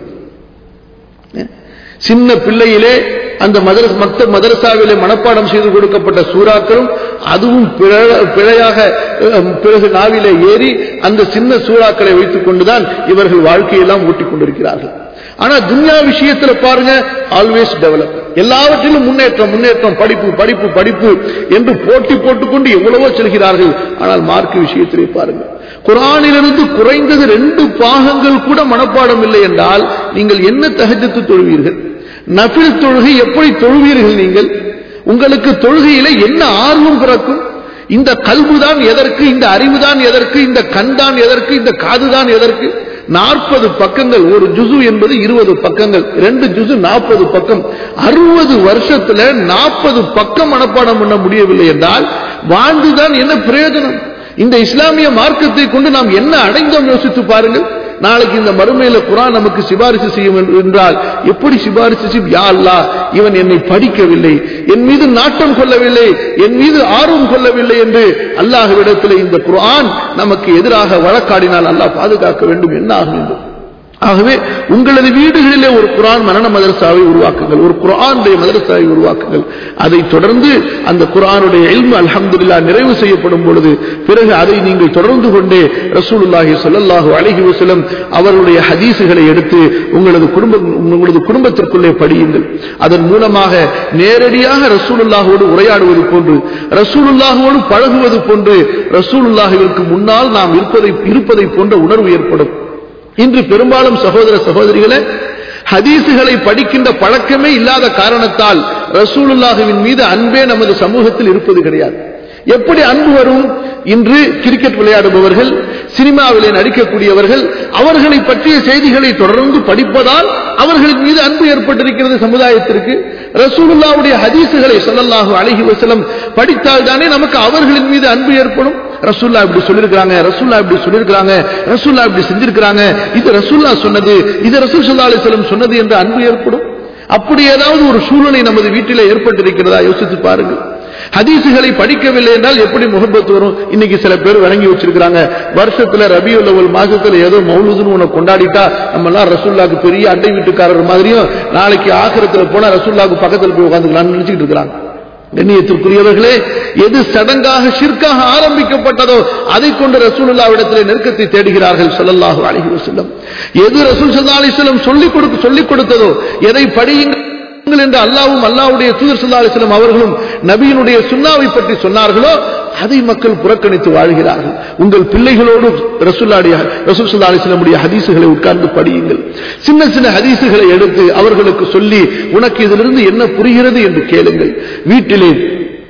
சின்ன பிள்ளையிலே அந்த மதரச மத்த மதரசாவிலே மனப்பாடம் செய்து கொடுக்கப்பட்ட சூறாக்களும் அதுவும் பிழ- பிழையாக அஹ், பிறகு நாவிலே ஏறி அந்த சின்ன சூறாக்களை வைத்துக் கொண்டுதான் இவர்கள் வாழ்க்கையெல்லாம் ஓட்டிக் கொண்டிருக்கிறார்கள் ஆனா துன்யா விஷயத்துல பாருங்க ஆல்வேஸ் டெவலப் எல்லாவற்றிலும் முன்னேற்றம் முன்னேற்றம் படிப்பு படிப்பு படிப்பு என்று போட்டி போட்டுக்கொண்டு எவ்வளவோ செல்கிறார்கள் ஆனால் மார்க் விஷயத்திலே பாருங்க குரானிலிருந்து குறைந்தது ரெண்டு பாகங்கள் கூட மனப்பாடம் இல்லை என்றால் நீங்கள் என்ன தகஜத்து தொழுவீர்கள் நபில் தொழுகை எப்படி தொழுவீர்கள் நீங்கள் உங்களுக்கு தொழுகையில என்ன ஆர்வம் பிறக்கும் இந்த கல்புதான் எதற்கு இந்த அறிவுதான் எதற்கு இந்த கண் தான் எதற்கு இந்த காதுதான் எதற்கு நாற்பது பக்கங்கள் ஒரு ஜுசு என்பது இருபது பக்கங்கள் ரெண்டு ஜுசு நாற்பது பக்கம் அறுபது வருஷத்துல நாற்பது பக்கம் மனப்பாடம் பண்ண முடியவில்லை என்றால் வாழ்ந்துதான் என்ன பிரயோஜனம் இந்த இஸ்லாமிய மார்க்கத்தை கொண்டு நாம் என்ன அடைந்தோம் யோசித்து பாருங்கள் நாளைக்கு இந்த மறுமையில குரான் நமக்கு சிபாரிசு செய்யும் என்று- என்றால் எப்படி சிபாரிசு செய்யும் யா அல்லாஹ் இவன் என்னை படிக்கவில்லை என் மீது நாட்டம் கொள்ளவில்லை என் மீது ஆர்வம் கொள்ளவில்லை என்று அல்லாஹ்விடத்தில் இந்த குர்ஆன் நமக்கு எதிராக வழக்காடினால் அல்லாஹ் பாதுகாக்க வேண்டும் என்ன ஆகும் என்று ஆகவே உங்களது வீடுகளிலே ஒரு குர்ஆன் மரண மதரசாவை உருவாக்குங்கள் ஒரு குர்ஆனுடைய மதரசாவை உருவாக்குங்கள் அதை தொடர்ந்து அந்த குர்ஆனுடைய இல்மு அல்ஹம்துலில்லாஹ் நிறைவு செய்யப்படும் பொழுது பிறகு அதை நீங்கள் தொடர்ந்து கொண்டே ரசூலுல்லாஹி ஸல்லல்லாஹு அலைஹி வஸல்லம் அவர்களுடைய ஹதீஸுகளை எடுத்து உங்களது குடும்ப உங்களது குடும்பத்திற்குள்ளே படியுங்கள் அதன் மூலமாக நேரடியாக ரசூலுல்லாஹோடு உரையாடுவது போன்று ரசூலுல்லாஹோடு பழகுவது போன்று ரசூலுல்லாஹிற்கு முன்னால் நாம் இருப்பதை இருப்பதை போன்ற உணர்வு ஏற்படும் இன்று பெரும்பாலும் சகோதர சகோதரிகளே ஹதீசுகளை படிக்கின்ற பழக்கமே இல்லாத காரணத்தால் ரசூலுல்லாஹுவின் மீது அன்பே நமது சமூகத்தில் இருப்பது கிடையாது எப்படி அன்பு வரும் இன்று கிரிக்கெட் விளையாடுபவர்கள் சினிமாவிலே நடிக்கக்கூடியவர்கள் அவர்களை பற்றிய செய்திகளை தொடர்ந்து படிப்பதால் அவர்களின் மீது அன்பு ஏற்பட்டிருக்கிறது சமுதாயத்திற்கு ரசூலுல்லாவுடைய ஹதீசுகளை ஸல்லல்லாஹு அலைஹி வஸல்லம் படித்தால் தானே நமக்கு அவர்களின் மீது அன்பு ஏற்படும் ரசூல்லா இப்படி சொல்லிருக்காங்க ரசூல்லா இப்படி சொல்லிருக்காங்க ரசூல்லா இப்படி செஞ்சிருக்காங்க இது ரசூல்லா சொன்னது இது ரசூல் ஸல்லல்லாஹு அலைஹி வஸல்லம் சொன்னது என்று அன்பு ஏற்படும் அப்படி ஏதாவது ஒரு சூழ்நிலை நமது வீட்டில் ஏற்பட்டிருக்கிறதா யோசித்து பாருங்கள் ஹதீசுகளை படிக்கவில்லை என்றால் எப்படி முகப்பத்து வரும் இன்னைக்கு சில பேர் வழங்கி வச்சிருக்காங்க வருஷத்துல ரபியுல் அவல் மாசத்துல ஏதோ மௌலுதுன்னு உன்னை கொண்டாடிட்டா நம்ம எல்லாம் ரசூல்லாக்கு பெரிய அண்டை வீட்டுக்காரர் மாதிரியும் நாளைக்கு ஆக்கிரத்துல போனா ரசூல்லாக்கு பக்கத்துல போய் உட்காந்துக்கலாம்னு நினைச்சிட்டு இருக்கிறாங்க கண்ணியத்திற்குரியவர்களே எது சடங்காக ஷிர்காக ஆரம்பிக்கப்பட்டதோ அதை கொண்டு ரசூலுல்லாவிடத்திலே நெருக்கத்தை தேடுகிறார்கள் ஸல்லல்லாஹு அலைஹி வஸல்லம் எது ரசூல் ஸல்லல்லாஹு அலைஹி வஸல்லம் சொல்லிக் கொடுக்க சொல்லிக் கொடுத்ததோ எதை படியுங்கள் என்று அல்லாவும் அல்லாவுடைய தூதர் ஸல்லல்லாஹு அலைஹி வஸல்லம் அவர்களும் நபியினுடைய சுன்னாவை பற்றி சொன்னார்களோ அதை மக்கள் புறக்கணித்து வாழ்கிறார்கள் உங்கள் பிள்ளைகளோடு ரசூல்லாடைய ரசூல் ஸல்லல்லாஹு அலைஹி வஸல்லமுடைய ஹதீஸுகளை உட்கார்ந்து படியுங்கள் சின்ன சின்ன ஹதீஸுகளை எடுத்து அவர்களுக்கு சொல்லி உனக்கு இதிலிருந்து என்ன புரிகிறது என்று கேளுங்கள் வீட்டிலே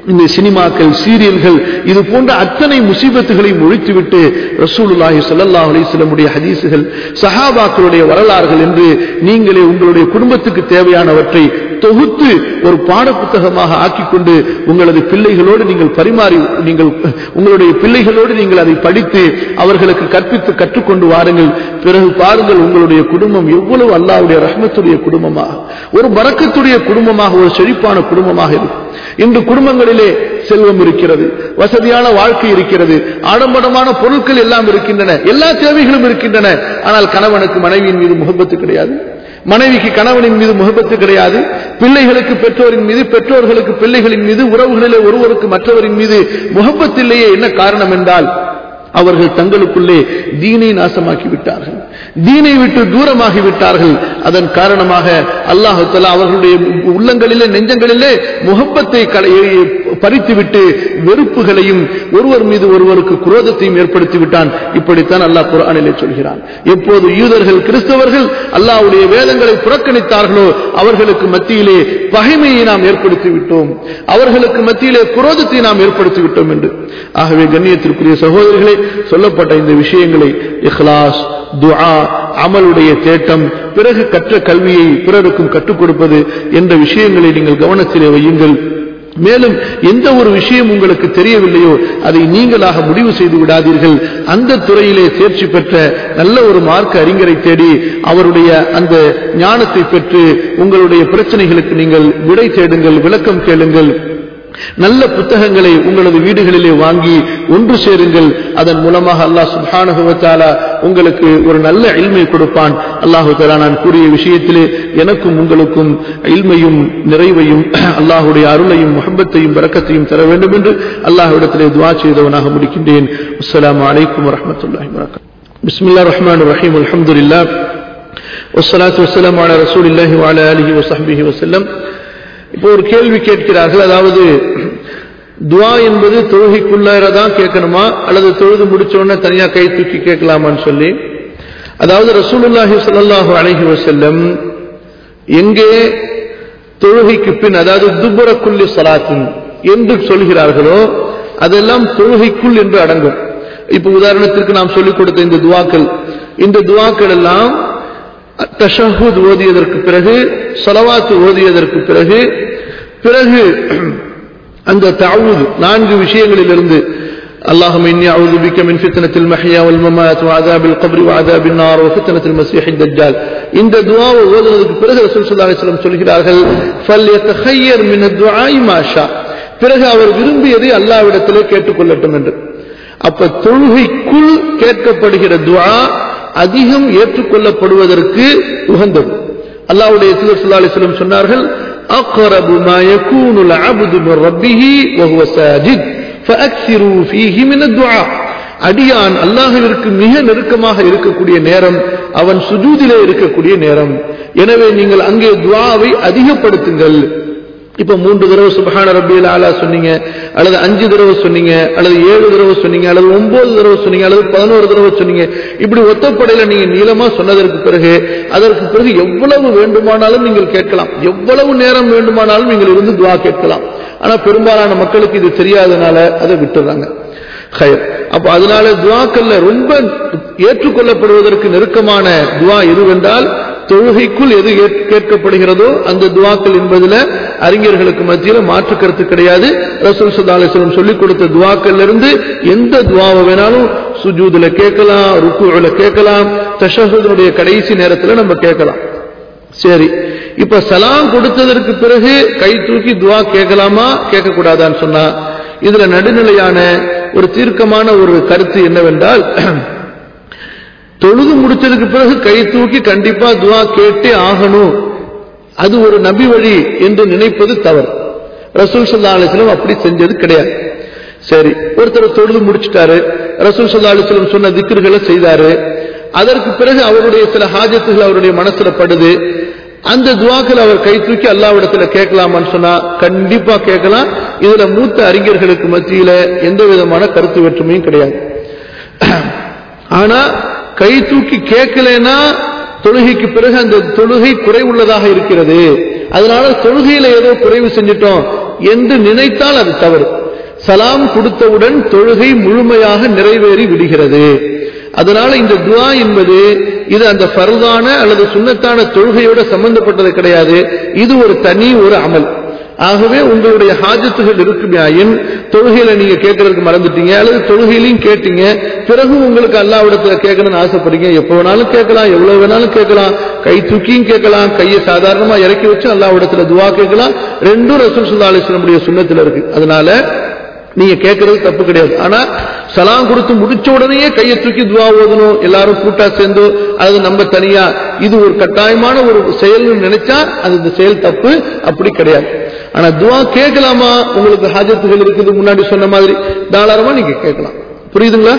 இந்த சினிமாக்கள் சீரியல்கள் இது போன்ற அத்தனை முசீபத்துகளையும் ஒழித்துவிட்டு ரசூலுல்லாஹி ஸல்லல்லாஹு அலைஹி வஸல்லமுடைய ஹதீஸுகள் சஹாபாக்களுடைய வரலாறுகள் என்று நீங்களே உங்களுடைய குடும்பத்துக்கு தேவையானவற்றை தொகுத்து ஒரு பாட புத்தகமாக ஆக்கிக்கொண்டு உங்களது பிள்ளைகளோடு நீங்கள் பரிமாறி நீங்கள் உங்களுடைய பிள்ளைகளோடு நீங்கள் அதை படித்து அவர்களுக்கு கற்பித்து கற்றுக்கொண்டு வாருங்கள் பிறகு பாருங்கள் உங்களுடைய குடும்பம் எவ்வளவு அல்லாஹ்வுடைய ரஹ்மத்துடைய குடும்பமாக ஒரு பரக்கத்துடைய குடும்பமாக ஒரு செழிப்பான குடும்பமாக இருக்கும் இன்று குடும்பங்களிலே செல்வம் இருக்கிறது வசதியான வாழ்க்கை இருக்கிறது ஆடம்பரமான பொருட்கள் எல்லாம் இருக்கின்றன எல்லா தேவைகளும் இருக்கின்றன ஆனால் கணவனுக்கு மனைவியின் மீது முகப்பத்து கிடையாது மனைவிக்கு கணவனின் மீது முகப்பத்து கிடையாது பிள்ளைகளுக்கு பெற்றோரின் மீது பெற்றோர்களுக்கு பிள்ளைகளின் மீது உறவுகளிலே ஒருவருக்கு மற்றவரின் மீது முகப்பத்தில்லையே என்ன காரணம் என்றால் அவர்கள் தங்களுக்குள்ளே தீனை நாசமாக்கி விட்டார்கள் தீனை விட்டு தூரமாகி விட்டார்கள் அதன் காரணமாக அல்லாஹு தலா அவர்களுடைய உள்ளங்களிலே நெஞ்சங்களிலே முகப்பத்தை பறித்துவிட்டு வெறுப்புகளையும் ஒருவர் மீது ஒருவருக்கு குரோதத்தையும் ஏற்படுத்தி விட்டான் இப்படித்தான் அல்லாஹ் குரானிலே சொல்கிறான் எப்போது யூதர்கள் கிறிஸ்தவர்கள் அல்லாஹ்வுடைய வேதங்களை புறக்கணித்தார்களோ அவர்களுக்கு மத்தியிலே பகைமையை நாம் ஏற்படுத்தி விட்டோம் அவர்களுக்கு மத்தியிலே குரோதத்தை நாம் ஏற்படுத்தி விட்டோம் என்று ஆகவே கண்ணியத்திற்குரிய சகோதரர்களே சொல்லப்பட்ட இந்த விஷயங்களை இஹ்லாஸ் துஆ அமலுடைய தேட்டம் பிறகு கற்ற கல்வியை பிறருக்கும் கற்றுக் கொடுப்பது என்ற விஷயங்களை நீங்கள் கவனத்திலே வையுங்கள் மேலும் எந்த ஒரு விஷயம் உங்களுக்கு தெரியவில்லையோ அதை நீங்களாக முடிவு செய்து விடாதீர்கள் அந்த துறையிலே தேர்ச்சி பெற்ற நல்ல ஒரு மார்க்க அறிஞரை தேடி அவருடைய அந்த ஞானத்தை பெற்று உங்களுடைய பிரச்சனைகளுக்கு நீங்கள் விடை தேடுங்கள் விளக்கம் கேளுங்கள் நல்ல புத்தகங்களை உங்களது வீடுகளிலே வாங்கி ஒன்று சேருங்கள் அதன் மூலமாக அல்லாஹ் சுபானுபவத்தாலா உங்களுக்கு ஒரு நல்ல இல்மை கொடுப்பான் அல்லாஹு தாலா நான் கூறிய விஷயத்திலே எனக்கும் உங்களுக்கும் இல்மையும் நிறைவையும் அல்லாஹுடைய அருளையும் முகப்பத்தையும் பறக்கத்தையும் தர வேண்டும் என்று அல்லாஹ்விடத்திலே துவா செய்தவனாக முடிக்கின்றேன் அஸ்லாம் வலைக்கம் வரமத்துல்லாஹி வரகம் بسم الله الرحمن الرحيم الحمد لله والصلاة والسلام على رسول الله وعلى آله وصحبه وسلم இப்போ ஒரு கேள்வி கேட்கிறார்கள் அதாவது துவா என்பது தொழுகைக்குள்ளாரதான் கேட்கணுமா அல்லது தொழுது முடிச்ச உடனே தனியா கை தூக்கி கேட்கலாமான்னு சொல்லி அதாவது ரசூலுல்லாஹி ஸல்லல்லாஹு அலைஹி வஸல்லம் எங்கே தொழுகைக்கு பின் அதாவது துபுரக்குள்ளி சலாத்தின் என்று சொல்கிறார்களோ அதெல்லாம் தொழுகைக்குள் என்று அடங்கும் இப்ப உதாரணத்திற்கு நாம் சொல்லிக் கொடுத்த இந்த துவாக்கள் இந்த துவாக்கள் எல்லாம் தஷஹூத் ஓதியதற்கு பிறகு சலவாத்து ஓதியதற்கு பிறகு பிறகு அந்த தாவூத் நான்கு விஷயங்களிலிருந்து اللهم إني أعوذ بك من فتنة المحيا والممات وعذاب القبر وعذاب النار وفتنة المسيح الدجال இந்த துவாவை ஓதுனதுக்கு பிறகு ரசூல் ஸல்லல்லாஹு அலைஹி வஸல்லம் சொல்கிறார்கள் فليتخير من الدعاء ما شاء பிறகு அவர் விரும்பியதை அல்லாஹ்விடத்திலே கேட்டுக்கொள்ளட்டும் என்று அப்ப தொழுகைக்குள் கேட்கப்படுகிற துஆ அதிகம் ஏற்றுக்கொள்ளப்படுவதற்கு உகந்தது அல்லாஹ்வுடைய தூதர் ஸல்லல்லாஹு அலைஹி வஸல்லம் சொன்னார்கள் أقرب ما يكون العبد من ربه وهو ساجد فأكثروا فيه من الدعاء அடியான் அல்லாஹுவிற்கு மிக நெருக்கமாக இருக்கக்கூடிய நேரம் அவன் சுஜூதிலே இருக்கக்கூடிய நேரம் எனவே நீங்கள் அங்கே துவாவை அதிகப்படுத்துங்கள் இப்ப மூன்று தடவை சுபஹான ரப்பியல் ஆலா சொன்னீங்க அல்லது அஞ்சு தடவை சொன்னீங்க அல்லது ஏழு தடவை சொன்னீங்க அல்லது ஒன்பது தடவை சொன்னீங்க அல்லது பதினோரு தடவை சொன்னீங்க இப்படி ஒத்தப்படையில நீங்க நீளமா சொன்னதற்கு பிறகு அதற்கு பிறகு எவ்வளவு வேண்டுமானாலும் நீங்கள் கேட்கலாம் எவ்வளவு நேரம் வேண்டுமானாலும் நீங்கள் இருந்து துவா கேட்கலாம் ஆனா பெரும்பாலான மக்களுக்கு இது தெரியாதனால அதை விட்டுறாங்க ஹயர் அப்ப அதனால துவாக்கள்ல ரொம்ப ஏற்றுக்கொள்ளப்படுவதற்கு நெருக்கமான துவா எதுவென்றால் தொழுகைக்குள் எது கேட்கப்படுகிறதோ அந்த துவாக்கள் என்பதுல அறிஞர்களுக்கு மத்தியில மாற்று கருத்து கிடையாது ரசூல் சுல்லாஸ்லம் சொல்லிக் கொடுத்த துவாக்கள்ல இருந்து எந்த துவாவை வேணாலும் சுஜூதுல கேட்கலாம் ருக்குல கேட்கலாம் தஷஹுதனுடைய கடைசி நேரத்துல நம்ம கேட்கலாம் சரி இப்ப சலாம் கொடுத்ததற்கு பிறகு கை தூக்கி துவா கேட்கலாமா கேட்க கூடாதான்னு சொன்னா இதுல நடுநிலையான ஒரு தீர்க்கமான ஒரு கருத்து என்னவென்றால் தொழுது முடிச்சதுக்கு பிறகு கை தூக்கி கண்டிப்பா துவா கேட்டே ஆகணும் அது ஒரு நபி வழி என்று நினைப்பது தவறு ரசூல் சல்லா அலிஸ்லம் அப்படி செஞ்சது கிடையாது சரி ஒருத்தர் தொழுது முடிச்சிட்டாரு ரசூல் சல்லா அலிஸ்லம் சொன்ன திக்கர்களை செய்தாரு அதற்கு பிறகு அவருடைய சில ஹாஜத்துகள் அவருடைய மனசுல படுது அந்த துவாக்கள் அவர் கை தூக்கி அல்லாவிடத்துல கேட்கலாமான்னு சொன்னா கண்டிப்பா கேட்கலாம் இதுல மூத்த அறிஞர்களுக்கு மத்தியில எந்த விதமான கருத்து வேற்றுமையும் கிடையாது ஆனா கை தூக்கி கேட்கலன்னா தொழுகைக்கு பிறகு அந்த தொழுகை குறைவுள்ளதாக இருக்கிறது அதனால தொழுகையில ஏதோ குறைவு செஞ்சிட்டோம் என்று நினைத்தால் அது தவறு சலாம் கொடுத்தவுடன் தொழுகை முழுமையாக நிறைவேறி விடுகிறது அதனால இந்த துவா என்பது இது அந்த ஃபர்தான அல்லது சுன்னத்தான தொழுகையோட சம்பந்தப்பட்டது கிடையாது இது ஒரு தனி ஒரு அமல் ஆகவே உங்களுடைய ஹாஜத்துகள் இருக்குமையாயின் தொழுகையில நீங்க கேட்கறதுக்கு மறந்துட்டீங்க அல்லது தொழுகையிலையும் கேட்டீங்க பிறகு உங்களுக்கு அல்லாவிடத்துல கேட்கணும்னு ஆசைப்படுறீங்க எப்போ வேணாலும் கேட்கலாம் எவ்வளவு வேணாலும் கேட்கலாம் கை தூக்கியும் கேட்கலாம் கையை சாதாரணமா இறக்கி வச்சு அல்லாவிடத்துல துவா கேட்கலாம் ரெண்டும் ரசூல் சுல்லா அலிஸ்லமுடைய சுண்ணத்துல இருக்கு அதனால நீங்க கேட்கறது தப்பு கிடையாது ஆனா சலாம் கொடுத்து முடிச்ச உடனே கையை தூக்கி துவா ஓதணும் எல்லாரும் கூட்டா சேர்ந்து அது நம்ம தனியா இது ஒரு கட்டாயமான ஒரு செயல்னு நினைச்சா அது இந்த செயல் தப்பு அப்படி கிடையாது ஆனா துவா கேட்கலாமா உங்களுக்கு ஹாஜத்துகள் இருக்குது முன்னாடி சொன்ன மாதிரி தாராளமா நீங்க கேட்கலாம் புரியுதுங்களா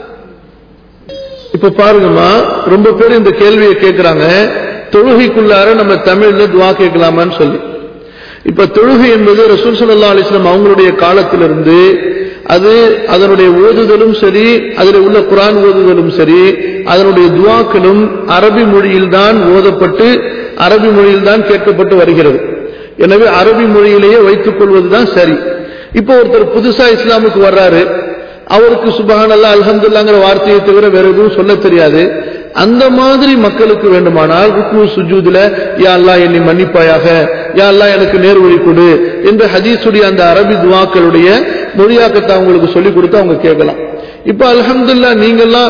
இப்ப பாருங்கம்மா ரொம்ப பேர் இந்த கேள்வியை கேட்கிறாங்க தொழுகைக்குள்ளார நம்ம தமிழ்ல துவா கேட்கலாமான்னு சொல்லி இப்ப தொழுகை என்பது ரசூல் சல்லா அலிஸ்லாம் அவங்களுடைய காலத்திலிருந்து அது அதனுடைய ஓதுதலும் சரி அதில் உள்ள குரான் ஓதுதலும் சரி அதனுடைய துவாக்களும் அரபி மொழியில்தான் ஓதப்பட்டு அரபி மொழியில்தான் கேட்கப்பட்டு வருகிறது எனவே அரபி மொழியிலேயே வைத்துக் கொள்வதுதான் சரி இப்போ ஒருத்தர் புதுசா இஸ்லாமுக்கு வர்றாரு அவருக்கு சுபஹானல்லா அல்ஹம்துல்லாங்கிற வார்த்தையை தவிர வேற எதுவும் சொல்ல தெரியாது அந்த மாதிரி மக்களுக்கு வேண்டுமானால் ருக்கு சுஜூதுல யா அல்லா என்னை மன்னிப்பாயாக யா அல்லா எனக்கு நேர்வழி கொடு என்று ஹதீஸுடைய அந்த அரபி துவாக்களுடைய மொழியாக்கத்தை அவங்களுக்கு சொல்லிக் கொடுத்து அவங்க கேட்கலாம் இப்ப அல்ஹம்துல்லா நீங்கெல்லாம்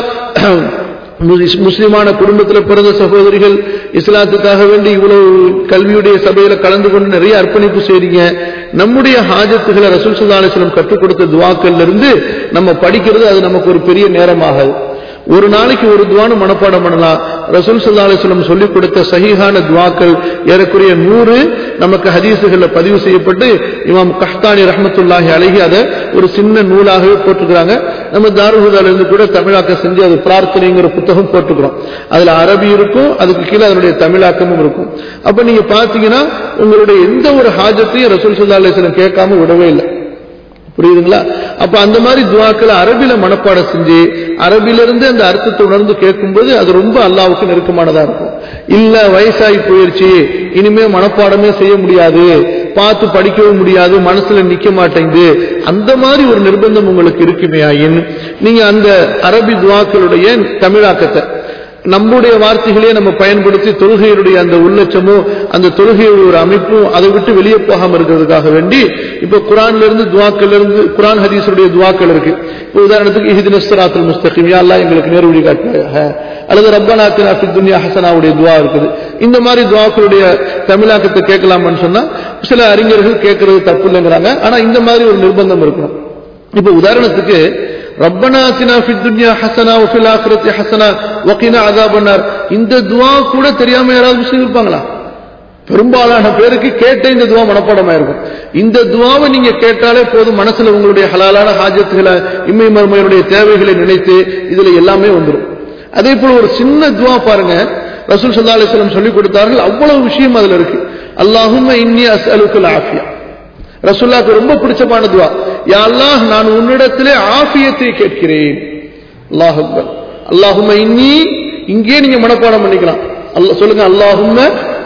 முஸ்லிமான குடும்பத்தில் பிறந்த சகோதரிகள் இஸ்லாத்துக்காக வேண்டி இவ்வளவு கல்வியுடைய சபையில கலந்து கொண்டு நிறைய அர்ப்பணிப்பு செய்றீங்க நம்முடைய ஹாஜத்துகளை ரசூல் சுல்லாஸ்லம் கற்றுக் கொடுத்த துவாக்கள்ல இருந்து நம்ம படிக்கிறது அது நமக்கு ஒரு பெரிய நேரமாகாது ஒரு நாளைக்கு ஒரு துவானு மனப்பாடம் பண்ணலாம் ரசூல் சல்லா அலிஸ்லம் சொல்லிக் கொடுத்த சஹீஹான துவாக்கள் ஏறக்குறைய நூறு நமக்கு ஹதீசுகள்ல பதிவு செய்யப்பட்டு இமாம் கஹ்தானி ரஹமத்துல்லாஹி அழகி அதை ஒரு சின்ன நூலாகவே போட்டுக்கிறாங்க நம்ம தாருகுதால இருந்து கூட தமிழாக்கம் செஞ்சு அது பிரார்த்தனைங்கிற புத்தகம் போட்டுக்கிறோம் அதுல அரபி இருக்கும் அதுக்கு கீழே அதனுடைய தமிழாக்கமும் இருக்கும் அப்ப நீங்க பாத்தீங்கன்னா உங்களுடைய எந்த ஒரு ஹாஜத்தையும் ரசூல் சல்லா அலிஸ்லம் கேட்காம விடவே இல்லை புரியுதுங்களா அப்ப அந்த மாதிரி துவாக்களை அரபில மனப்பாடம் செஞ்சு அரபிலிருந்து அந்த அர்த்தத்தை உணர்ந்து கேட்கும்போது அது ரொம்ப அல்லாவுக்கு நெருக்கமானதா இருக்கும் இல்ல வயசாகி போயிடுச்சு இனிமே மனப்பாடமே செய்ய முடியாது பார்த்து படிக்கவும் முடியாது மனசுல நிக்க மாட்டேங்குது அந்த மாதிரி ஒரு நிர்பந்தம் உங்களுக்கு இருக்குமே ஆயின் நீங்க அந்த அரபி துவாக்களுடைய தமிழாக்கத்தை நம்முடைய வார்த்தைகளே நம்ம பயன்படுத்தி தொழுகையுடைய அந்த உள்ளச்சமும் அந்த தொழுகையுடைய ஒரு அமைப்பும் அதை விட்டு வெளியே போகாம இருக்கிறதுக்காக வேண்டி இப்ப குரான்ல இருந்து துவாக்கள் இருந்து குரான் ஹதீஸுடைய துவாக்கள் இருக்கு இப்போ உதாரணத்துக்கு இஹிதின் இஸ்தராத்துல் முஸ்தகிம் யா அல்லாஹ் எங்களுக்கு நேர் வழி காட்டுவாயாக அல்லது ரப்பனாத்தினா ஃபி துன்யா ஹசனாவுடைய துவா இருக்குது இந்த மாதிரி துவாக்களுடைய தமிழாக்கத்தை கேட்கலாமான்னு சொன்னா சில அறிஞர்கள் கேட்கறது தப்பு இல்லைங்கிறாங்க ஆனா இந்த மாதிரி ஒரு நிர்பந்தம் இருக்கணும் இப்ப உதாரணத்துக்கு ரப்பனா ஆத்தினா ஃபித் துன்யா ஹஸனா வ ஃபில் ஆখিরাতি ஹஸனா வ கினா அஸாபன்னார் இந்த துஆ கூட தெரியாம யாராவது முஸ்லிம் இருப்பாங்களா பெரும்பாலான பேருக்கு கேட்ட இந்த துவா மனப்பாடமா இருக்கும் இந்த துவாவை நீங்க கேட்டாலே போதும் மனசுல உங்களுடைய ஹலாலான ஹாஜத்துகளை இம்மை மறுமையுடைய தேவைகளை நினைத்து இதுல எல்லாமே வந்துடும் அதே போல ஒரு சின்ன துவா பாருங்க ரசூல் சல்லா அலிஸ்லம் சொல்லிக் கொடுத்தார்கள் அவ்வளவு விஷயம் அதுல இருக்கு அல்லாஹும் இன்னி அஸ்அலுக்குல் ஆஃபியா ரசூல்லாக்கு ரொம்ப பிடிச்சமான துவா யா அல்லாஹ் நான் உன்னிடத்திலே ஆஃபியத்தை கேட்கிறேன் அல்லாஹ் அக்பர் அல்லாஹும்ம இன்னி இங்கே நீங்க மனப்பாடம் பண்ணிக்கலாம் அல்லாஹ் சொல்லுங்க அல்லாஹும்ம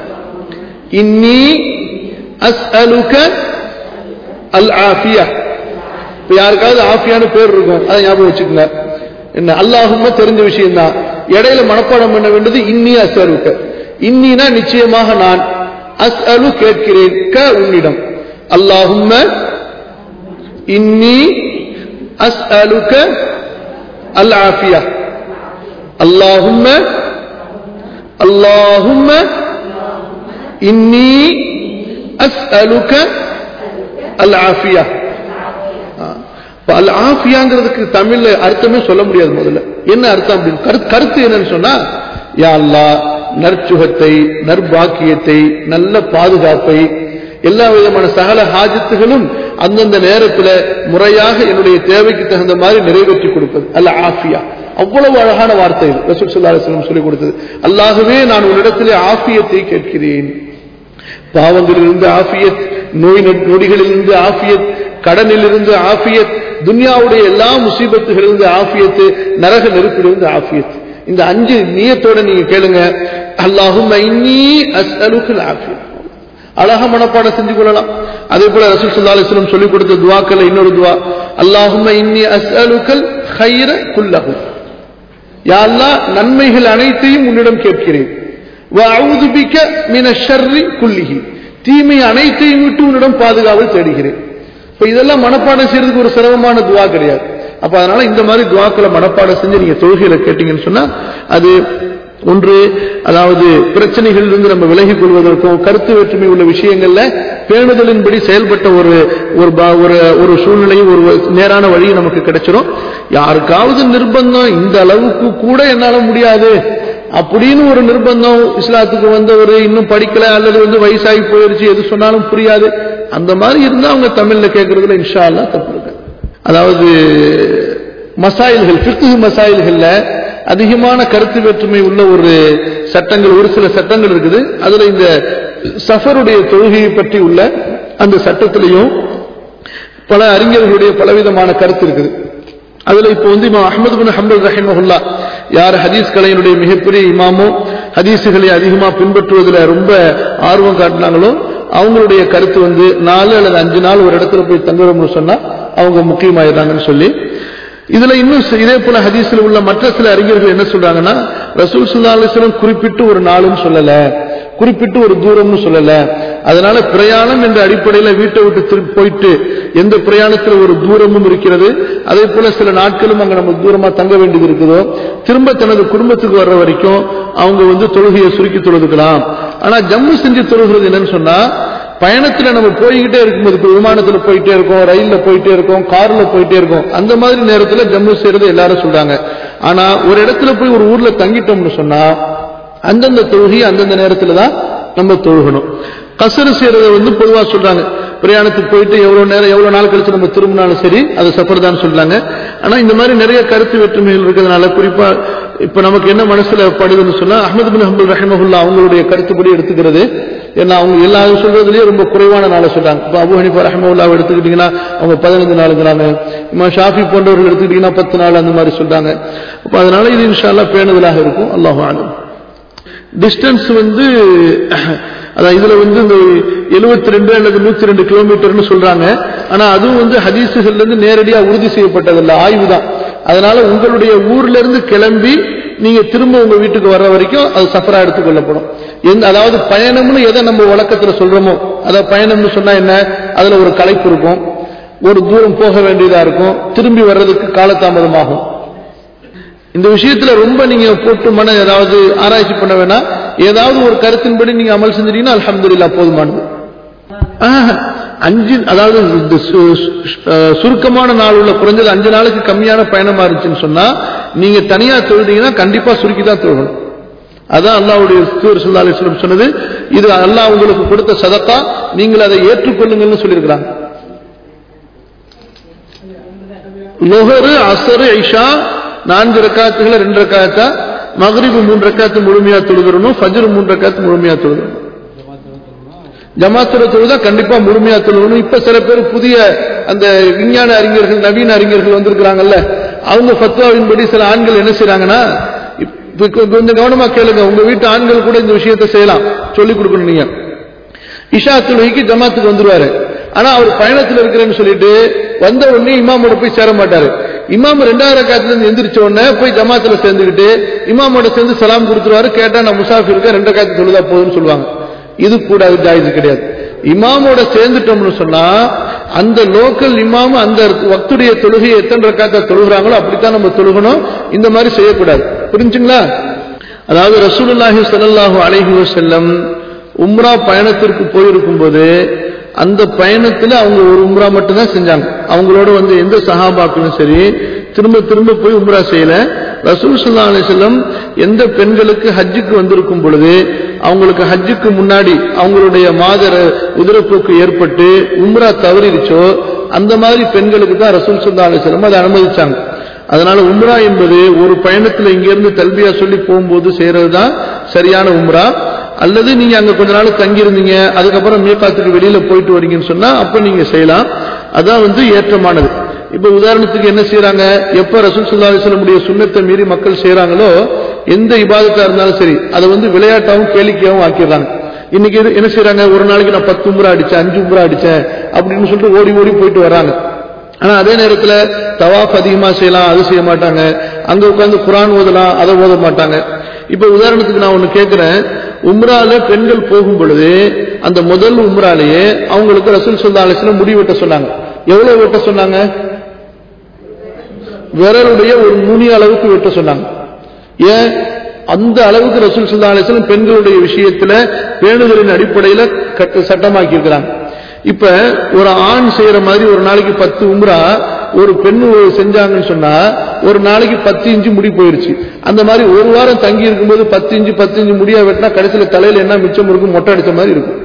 இன்னி அஸ்அலுக அல் ஆஃபியா இப்ப யாருக்காவது ஆஃபியான்னு பேர் இருக்கும் அதை ஞாபகம் வச்சுக்கோங்க என்ன அல்லாஹும்ம தெரிஞ்ச விஷயம் தான் இடையில மனப்பாடம் பண்ண வேண்டியது இன்னி அஸ்அலுக இன்னினா நிச்சயமாக நான் அஸ்அலு கேட்கிறேன் க உன்னிடம் அல்லாஹும்ம இன்னி அஸ்அலுக அல் ஆஃபியா அல்லாஹும்ம அல்லாஹும்ம இன்னி அஸ்அலுக அல் ஆஃபியா அல் ஆஃபியாங்கிறதுக்கு தமிழ்ல அர்த்தமே சொல்ல முடியாது முதல்ல என்ன அர்த்தம் அப்படின்னு கருத்து கருத்து என்னன்னு சொன்னா யா அல்லாஹ் நற்சுகத்தை நற்பாக்கியத்தை நல்ல பாதுகாப்பை எல்லா விதமான சகல ஹாஜத்துகளும் அந்தந்த நேரத்தில் முறையாக என்னுடைய தேவைக்கு தகுந்த மாதிரி நிறைவேற்றி கொடுப்பது அல்ல ஆஃபியா அவ்வளவு அழகான வார்த்தை இது ரசூல் சல்லா அலிஸ்லம் சொல்லிக் கொடுத்தது அல்லாகவே நான் உன்னிடத்திலே ஆஃபியத்தை கேட்கிறேன் பாவங்களிலிருந்து ஆஃபியத் நோய் நொடிகளிலிருந்து ஆஃபியத் கடனிலிருந்து ஆஃபியத் துன்யாவுடைய எல்லா முசீபத்துகளிலிருந்து ஆஃபியத்து நரக நெருப்பிலிருந்து ஆஃபியத் இந்த அஞ்சு நீயத்தோட நீங்க கேளுங்க அல்லாஹும் இன்னி அஸ்அலுக்குல் ஆஃபியத் அழகா மனப்பாடம் செஞ்சு கொள்ளலாம் அதே போல ரசூல் சல்லா அலிஸ்லம் சொல்லிக் கொடுத்த துவாக்கள் இன்னொரு துவா அல்லாஹும்ம இன்னி அஸ்அலுக்கல் ஹைர குல்லஹு யா அல்லாஹ் நன்மைகள் அனைத்தையும் உன்னிடம் கேட்கிறேன் வஅஊது பிக மின ஷர்ரி குல்லிஹி தீமை அனைத்தையும் விட்டு உன்னிடம் பாதுகாவல் தேடுகிறேன் இப்ப இதெல்லாம் மனப்பாடம் செய்யறதுக்கு ஒரு சிரமமான துவா கிடையாது அப்ப அதனால இந்த மாதிரி துவாக்களை மனப்பாடம் செஞ்சு நீங்க தொழுகையில கேட்டீங்கன்னு சொன்னா அது ஒன்று அதாவது பிரச்சனைகள் இருந்து நம்ம விலகிக் கொள்வதற்கும் கருத்து வேற்றுமை உள்ள விஷயங்கள்ல பேணுதலின்படி செயல்பட்ட ஒரு ஒரு பா- ஒரு ஒரு சூழ்நிலையும் ஒரு நேரான வழி நமக்கு கிடைச்சிரும் யாருக்காவது நிர்பந்தம் இந்த அளவுக்கு கூட என்னால முடியாது அப்படின்னு ஒரு நிர்பந்தம் இஸ்லாத்துக்கு வந்தவர் இன்னும் படிக்கல அல்லது வந்து வயசாகி போயிருச்சு எது சொன்னாலும் புரியாது அந்த மாதிரி இருந்தா அவங்க தமிழ்ல கேட்கறதுல இன்ஷா அல்லாஹ் தப்பு இருக்கு அதாவது மசாயில்கள் ஃபிக்ஹ் மசாயில்கள்ல அதிகமான கருத்து வேற்றுமை உள்ள ஒரு சட்டங்கள் ஒரு சில சட்டங்கள் இருக்குது அதுல இந்த சஃபருடைய தொழுகையை பற்றி உள்ள அந்த சட்டத்திலையும் பல அறிஞர்களுடைய பலவிதமான கருத்து இருக்குது அதுல இப்போ வந்து இமாம் அஹமது பின் ஹம்பல் ரஹிமஹுல்லா யார் ஹதீஸ் கலையினுடைய மிகப்பெரிய இமாமோ ஹதீஸுகளை அதிகமா பின்பற்றுவதில் ரொம்ப ஆர்வம் காட்டினாங்களோ அவங்களுடைய கருத்து வந்து நாலு அல்லது அஞ்சு நாள் ஒரு இடத்துல போய் தங்குறோம்னு சொன்னா அவங்க முக்கியமாயிடுறாங்கன்னு சொல்லி இதுல இன்னும் சி- இதே போல ஹதீஸ்ல உள்ள மற்ற சில அறிஞர்கள் என்ன சொல்றாங்கன்னா ரசூல் சுல்லா அலிஸ்லம் குறிப்பிட்டு ஒரு நாளும் சொல்லல குறிப்பிட்டு ஒரு தூரம்னு சொல்லல அதனால பிரயாணம் என்ற அடிப்படையில வீட்டை விட்டு திருப்பி போயிட்டு எந்த பிரயாணத்துல ஒரு தூரமும் இருக்கிறது அதே போல சில நாட்களும் அங்க நம்ம தூரமா தங்க வேண்டியது இருக்குதோ திரும்ப தனது குடும்பத்துக்கு வர்ற வரைக்கும் அவங்க வந்து தொழுகையை சுருக்கி தொழுதுக்கலாம் ஆனா ஜம்மு செஞ்சு தொழுகிறது என்னன்னு சொன்னா பயணத்துல நம்ம போய்கிட்டே இருக்கும்போது இப்ப விமானத்துல போயிட்டே இருக்கோம் ரயில்ல போயிட்டே இருக்கோம் கார்ல போயிட்டே இருக்கோம் அந்த மாதிரி நேரத்துல ஜம்மு செய்யறது எல்லாரும் சொல்றாங்க ஆனா ஒரு இடத்துல போய் ஒரு ஊர்ல தங்கிட்டோம்னு சொன்னா அந்தந்த தொழுகை அந்தந்த நேரத்துல தான் நம்ம தொழுகணும் கசரு செய்யறத வந்து பொதுவா சொல்றாங்க பிரயாணத்துக்கு போயிட்டு எவ்வளவு நேரம் எவ்வளவு நாள் கழிச்சு நம்ம திரும்பினாலும் சரி அது சஃபர் தான் சொல்றாங்க ஆனா இந்த மாதிரி நிறைய கருத்து வேற்றுமைகள் இருக்கிறதுனால குறிப்பா இப்ப நமக்கு என்ன மனசுல படுதுன்னு சொன்னா அஹமது பின் ஹம்பல் ரஹிமஹுல்லா அவங்களுடைய கருத்துப்படி எடுத்துக்கிறது ஏன்னா அவங்க எல்லாரும் சொல்றதுலயே ரொம்ப குறைவான நாளை சொல்றாங்க இப்ப அபு ஹனிஃபா ரஹிமஹுல்லாவை எடுத்துக்கிட்டீங்கன்னா அவங்க பதினஞ்சு நாளுங்கிறாங்க இமா ஷாஃபி போன்றவர்கள் எடுத்துக்கிட்டீங்கன்னா பத்து நாள் அந்த மாதிரி சொல்றாங்க அப்ப அதனால இது இன்ஷா அல்லாஹ் பேணுதலாக இருக்கும் அல்லாஹ் ஆலம் டிஸ்டன்ஸ் வந்து அதான் இதுல வந்து இந்த 72 ரெண்டு அல்லது நூத்தி ரெண்டு கிலோமீட்டர்னு சொல்றாங்க ஆனா அதுவும் வந்து ஹதீசுகள்ல இருந்து நேரடியா உறுதி செய்யப்பட்டதில்ல ஆய்வு தான் அதனால உங்களுடைய ஊர்ல இருந்து கிளம்பி நீங்க திரும்ப உங்க வீட்டுக்கு வர்ற வரைக்கும் அது சஃபரா எடுத்துக்கொள்ளப்படும் எந்த அதாவது பயணம்னு எதை நம்ம வழக்கத்துல சொல்றோமோ அதாவது பயணம்னு சொன்னா என்ன அதுல ஒரு களைப்பு இருக்கும் ஒரு தூரம் போக வேண்டியதா இருக்கும் திரும்பி வர்றதுக்கு காலதாமதமாகும் இந்த விஷயத்துல ரொம்ப நீங்க போட்டு மன ஏதாவது ஆராய்ச்சி பண்ண வேணாம் ஏதாவது ஒரு கருத்தின்படி நீங்க அமல் செஞ்சிட்டீங்கன்னா அல்ஹம்துலில்லாஹ் போதுமானது ஆஹ், அஞ்சு அதாவது இந்த சு- சு- அஹ், சுருக்கமான நாள் உள்ள குறைஞ்சது அஞ்சு நாளுக்கு கம்மியான பயணமா இருந்துச்சுன்னு சொன்னா நீங்க தனியா தொழுதீங்கன்னா கண்டிப்பா சுருக்கி தான் தொழணும் அதான் அல்லாஹ்வுடைய தூர் சுல்லா அலிஸ்லம் சொன்னது இது அல்லாஹ் உங்களுக்கு கொடுத்த சதத்தா நீங்கள் அதை ஏற்றுக்கொள்ளுங்கள்னு சொல்லியிருக்கிறாங்க லொஹரு அசரு ஐஷா நான்கு ரக்காத்துகளை ரெண்டு ரக்காத்தா மகரிபு மூன்று ரக்காத்து முழுமையா தொழுகிறணும் ஃபஜ்ர் மூன்று ரக்காத்து முழுமையா தொழுகிறணும் ஜமாத்துல தொழுதா கண்டிப்பா முழுமையா தொழுகணும் இப்ப சில பேர் புதிய அந்த விஞ்ஞான அறிஞர்கள் நவீன அறிஞர்கள் வந்திருக்கிறாங்கல்ல அவங்க ஃபத்வாவின்படி சில ஆண்கள் என்ன செய்றாங்கன்னா இப்ப கொ- கொஞ்சம் கவனமா கேளுங்க உங்க வீட்டு ஆண்கள் கூட இந்த விஷயத்தை செய்யலாம் சொல்லிக் கொடுக்கணும் நீங்க இஷா தொழுகைக்கு ஜமாத்துக்கு வந்துருவாரு ஆனா அவர் பயணத்துல இருக்கிறேன்னு சொல்லிட்டு வந்த உடனே இமாமோட போய் சேர மாட்டாரு இமாம் ரெண்டாவது ரக்காத்துல இருந்து எந்திரிச்ச உடனே போய் ஜமாத்துல சேர்ந்துக்கிட்டு இமாமோட சேர்ந்து சலாம் கொடுத்துருவாரு கேட்டா நான் முசாஃபிர் இருக்கேன் ரெண்டு ரக்காத்து தொழுதா போதும்னு சொல்லுவாங்க இது கூடாது ஜாயிஸ் கிடையாது இமாமோட சேர்ந்துட்டோம்னு சொன்னா அந்த லோக்கல் இமாம் அந்த வக்துடைய தொழுகை எத்தனை ரக்காத்த தொழுகிறாங்களோ அப்படித்தான் நம்ம தொழுகணும் இந்த மாதிரி செய்யக்கூடாது புரிஞ்சுங்களா அதாவது ரசூலுல்லாஹி ஸல்லல்லாஹு அலைஹி வஸல்லம் உம்ரா பயணத்திற்கு போயிருக்கும் போது அந்த பயணத்துல அவங்க ஒரு உம்ரா மட்டும்தான் செஞ்சாங்க அவங்களோட வந்து எந்த சஹாபாக்களும் சரி திரும்ப திரும்ப போய் உம்ரா செய்யல ரசூல் ஸல்லல்லாஹு அலைஹி வஸல்லம் எந்த பெண்களுக்கு ஹஜ்ஜுக்கு வந்திருக்கும் பொழுது அவங்களுக்கு ஹஜ்ஜுக்கு முன்னாடி அவங்களுடைய மாதர உதிரப்போக்கு ஏற்பட்டு உம்ரா தவறிடுச்சோ அந்த மாதிரி பெண்களுக்கு தான் ரசூல் ஸல்லல்லாஹு அலைஹி வஸல்லம் அதை அனுமதிச்சாங்க அதனால உம்ரா என்பது ஒரு பயணத்துல இங்கிருந்து தல்பியா சொல்லி போகும்போது செய்யறது தான் சரியான உம்ரா அல்லது நீங்க அங்க கொஞ்ச நாள் தங்கி இருந்தீங்க அதுக்கப்புறம் மீகாத்துக்கு வெளியில போயிட்டு வரீங்கன்னு சொன்னா அப்ப நீங்க செய்யலாம் அதான் வந்து ஏற்றமானது இப்ப உதாரணத்துக்கு என்ன செய்யறாங்க எப்ப ரசூல் ஸல்லல்லாஹு அலைஹி வஸல்லமுடைய சுன்னத்தை மீறி மக்கள் செய்யறாங்களோ எந்த இபாதத்தா இருந்தாலும் சரி அதை வந்து விளையாட்டாவும் கேளிக்கையாவும் ஆக்கிடுறாங்க இன்னைக்கு எது- என்ன செய்றாங்க ஒரு நாளைக்கு நான் பத்து உம்ரா அடிச்சேன் அஞ்சு உம்ரா அடிச்சேன் அப்படின்னு சொல்லிட்டு ஓடி ஓடி போயிட்டு வராங்க ஆனா அதே நேரத்துல தவாஃப் அதிகமா செய்யலாம் அது செய்ய மாட்டாங்க அங்க உட்கார்ந்து குரான் ஓதலாம் அதை ஓத மாட்டாங்க இப்ப உதாரணத்துக்கு நான் ஒண்ணு கேட்கிறேன் உம்ரால பெண்கள் போகும் பொழுது அந்த முதல் உம்ராலேயே அவங்களுக்கு ரசூல் சொல்லா அலிஸ்லாம் முடி வெட்ட சொன்னாங்க எவ்வளவு வெட்ட சொன்னாங்க விரலுடைய ஒரு நுனி அளவுக்கு வெட்ட சொன்னாங்க ஏன் அந்த அளவுக்கு ரசூல் சுல்லா அலிஸ்லாம் பெண்களுடைய விஷயத்துல பேணுதலின் அடிப்படையில கட்டு சட்டமாக்கி இருக்கிறாங்க இப்ப ஒரு ஆண் செய்யற மாதிரி ஒரு நாளைக்கு பத்து உம்ரா ஒரு பெண் செஞ்சாங்கன்னு சொன்னா ஒரு நாளைக்கு பத்து இன்ச்சு முடி போயிருச்சு அந்த மாதிரி ஒரு வாரம் தங்கி இருக்கும்போது பத்து இன்ச்சு பத்து இன்ச்சு முடியா வெட்டினா கடைசியில தலையில என்ன மிச்சம் இருக்கும் மொட்டை அடிச்ச மாதிரி இருக்கும்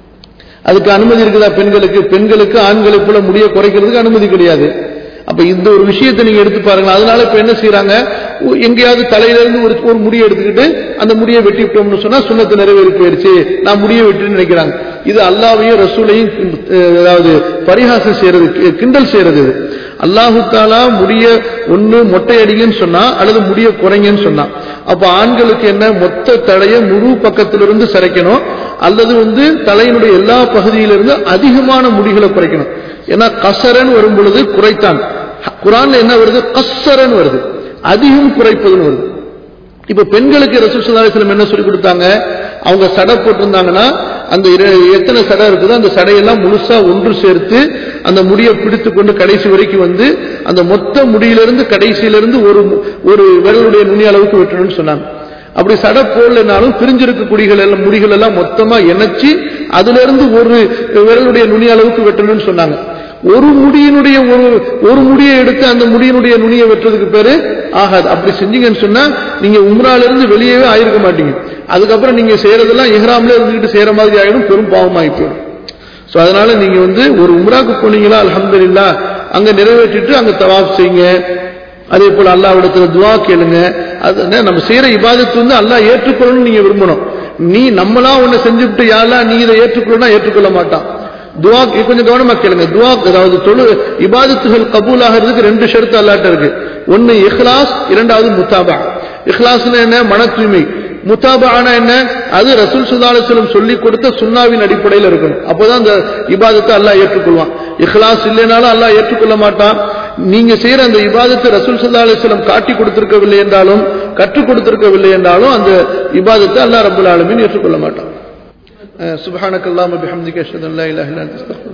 அதுக்கு அனுமதி இருக்குதா பெண்களுக்கு பெண்களுக்கு ஆண்களை போல முடிய குறைக்கிறதுக்கு அனுமதி கிடையாது அப்ப இந்த ஒரு விஷயத்தை நீங்க எடுத்து பாருங்க அதனால இப்ப என்ன செய்யறாங்க ஒ- எங்கேயாவது தலையில இருந்து ஒரு ஒரு முடியை எடுத்துக்கிட்டு அந்த முடியை வெட்டி விட்டோம்னு சொன்னா சுண்ணத்து நிறைவேறி போயிருச்சு நான் முடியை வெட்டின்னு நினைக்கிறாங்க இது அல்லாவையும் ரசூலையும் அஹ், அதாவது பரிகாசம் செய்யறது கி- கிண்டல் செய்யறது இது அல்லாஹு தாலா முடிய ஒண்ணு மொட்டை அடிங்கன்னு சொன்னா அல்லது முடிய குறைங்கன்னு சொன்னா அப்ப ஆண்களுக்கு என்ன மொத்த தடைய முழு பக்கத்திலிருந்து சிரைக்கணும் அல்லது வந்து தலையினுடைய எல்லா பகுதியிலிருந்து அதிகமான முடிகளை குறைக்கணும் ஏன்னா கசரன் வரும் பொழுது குறைத்தான் குரான்ல என்ன வருது கசரன் வருது அதிகம் குறைப்பதுன்னு வருது இப்ப பெண்களுக்கு ரசூல் ஸல்லல்லாஹு அலைஹி வஸல்லம் என்ன சொல்லி கொடுத்தாங்க அவங்க சடை போட்டிருந்தாங்கன்னா அந்த இர- எத்தனை சடை இருக்குதோ அந்த சடையெல்லாம் முழுசா ஒன்று சேர்த்து அந்த முடியை பிடித்து கொண்டு கடைசி வரைக்கும் வந்து அந்த மொத்த முடியிலிருந்து கடைசியிலிருந்து ஒரு மு- ஒரு விரலுடைய நுனி அளவுக்கு வெட்டணும்னு சொன்னாங்க அப்படி சடை போடலைனாலும் பிரிஞ்சிருக்க குடிகள் எல்லாம் முடிகள் எல்லாம் மொத்தமா இணைச்சு அதுல இருந்து ஒரு விரலுடைய நுனி அளவுக்கு வெட்டணும்னு சொன்னாங்க ஒரு முடியினுடைய ஒரு ஒரு முடியை எடுத்து அந்த முடியினுடைய நுனியை வெட்டுறதுக்கு பேரு ஆகாது அப்படி செஞ்சீங்கன்னு சொன்னா நீங்க உம்ரால இருந்து வெளியவே ஆயிருக்க மாட்டீங்க அதுக்கப்புறம் நீங்க செய்யறதெல்லாம் இஹ்ராம்ல இருந்துகிட்டு செய்யற மாதிரி ஆயிடும் பெரும் பாவமாகி போயிடும் சோ அதனால நீங்க வந்து ஒரு உம்ராக்கு போனீங்களா அல்ஹம்துலில்லாஹ் அங்க நிறைவேற்றிட்டு அங்க தவாஃப் செய்யுங்க அதே போல அல்லாஹ்விடத்துல துவா கேளுங்க அது என்ன, நம்ம செய்யற இபாதத்து வந்து அல்லாஹ் ஏற்றுக்கொள்ளணும்னு நீங்க விரும்பணும் நீ நம்மளா ஒண்ணு செஞ்சுவிட்டு யாரா நீ இதை ஏற்றுக்கொள்ளனா ஏற்றுக்கொள்ள மாட்டான் துவா கொஞ்சம் கவனமா கேளுங்க துவா அதாவது தொழு இபாதத்துகள் கபூல் ஆகிறதுக்கு ரெண்டு ஷரத்து அல்லாட்ட இருக்கு ஒன்னு இஹ்லாஸ் இரண்டாவது முத்தாபா இஹ்லாஸ்னா என்ன மன தூய்மை முத்தாபானா என்ன அது ரசூல் ஸல்லல்லாஹு அலைஹி வஸல்லம் சொல்லி கொடுத்த சுன்னாவின் அடிப்படையில் இருக்கணும் அப்போதான் அந்த இபாதத்தை அல்லாஹ் ஏற்றுக்கொள்வான் இஹ்லாஸ் இல்லைனாலும் அல்லாஹ் ஏற்றுக்கொள்ள மாட்டான் நீங்க செய்யற அந்த இபாதத்தை ரசூல் ஸல்லல்லாஹு அலைஹி வஸல்லம் காட்டி கொடுத்திருக்கவில்லை என்றாலும் கற்றுக் கொடுத்திருக்கவில்லை என்றாலும் அந்த இபாதத்தை அல்லாஹ் ரப்பல் ஆலமீன் ஏற்றுக்கொள்ள மாட்டான் சுபஹானக்கல்லாஹு பிஹம்திக அஷ்ஹது அன் லா இலாஹா இல்லா அன்த அஸ்தக்ஃபிருக்க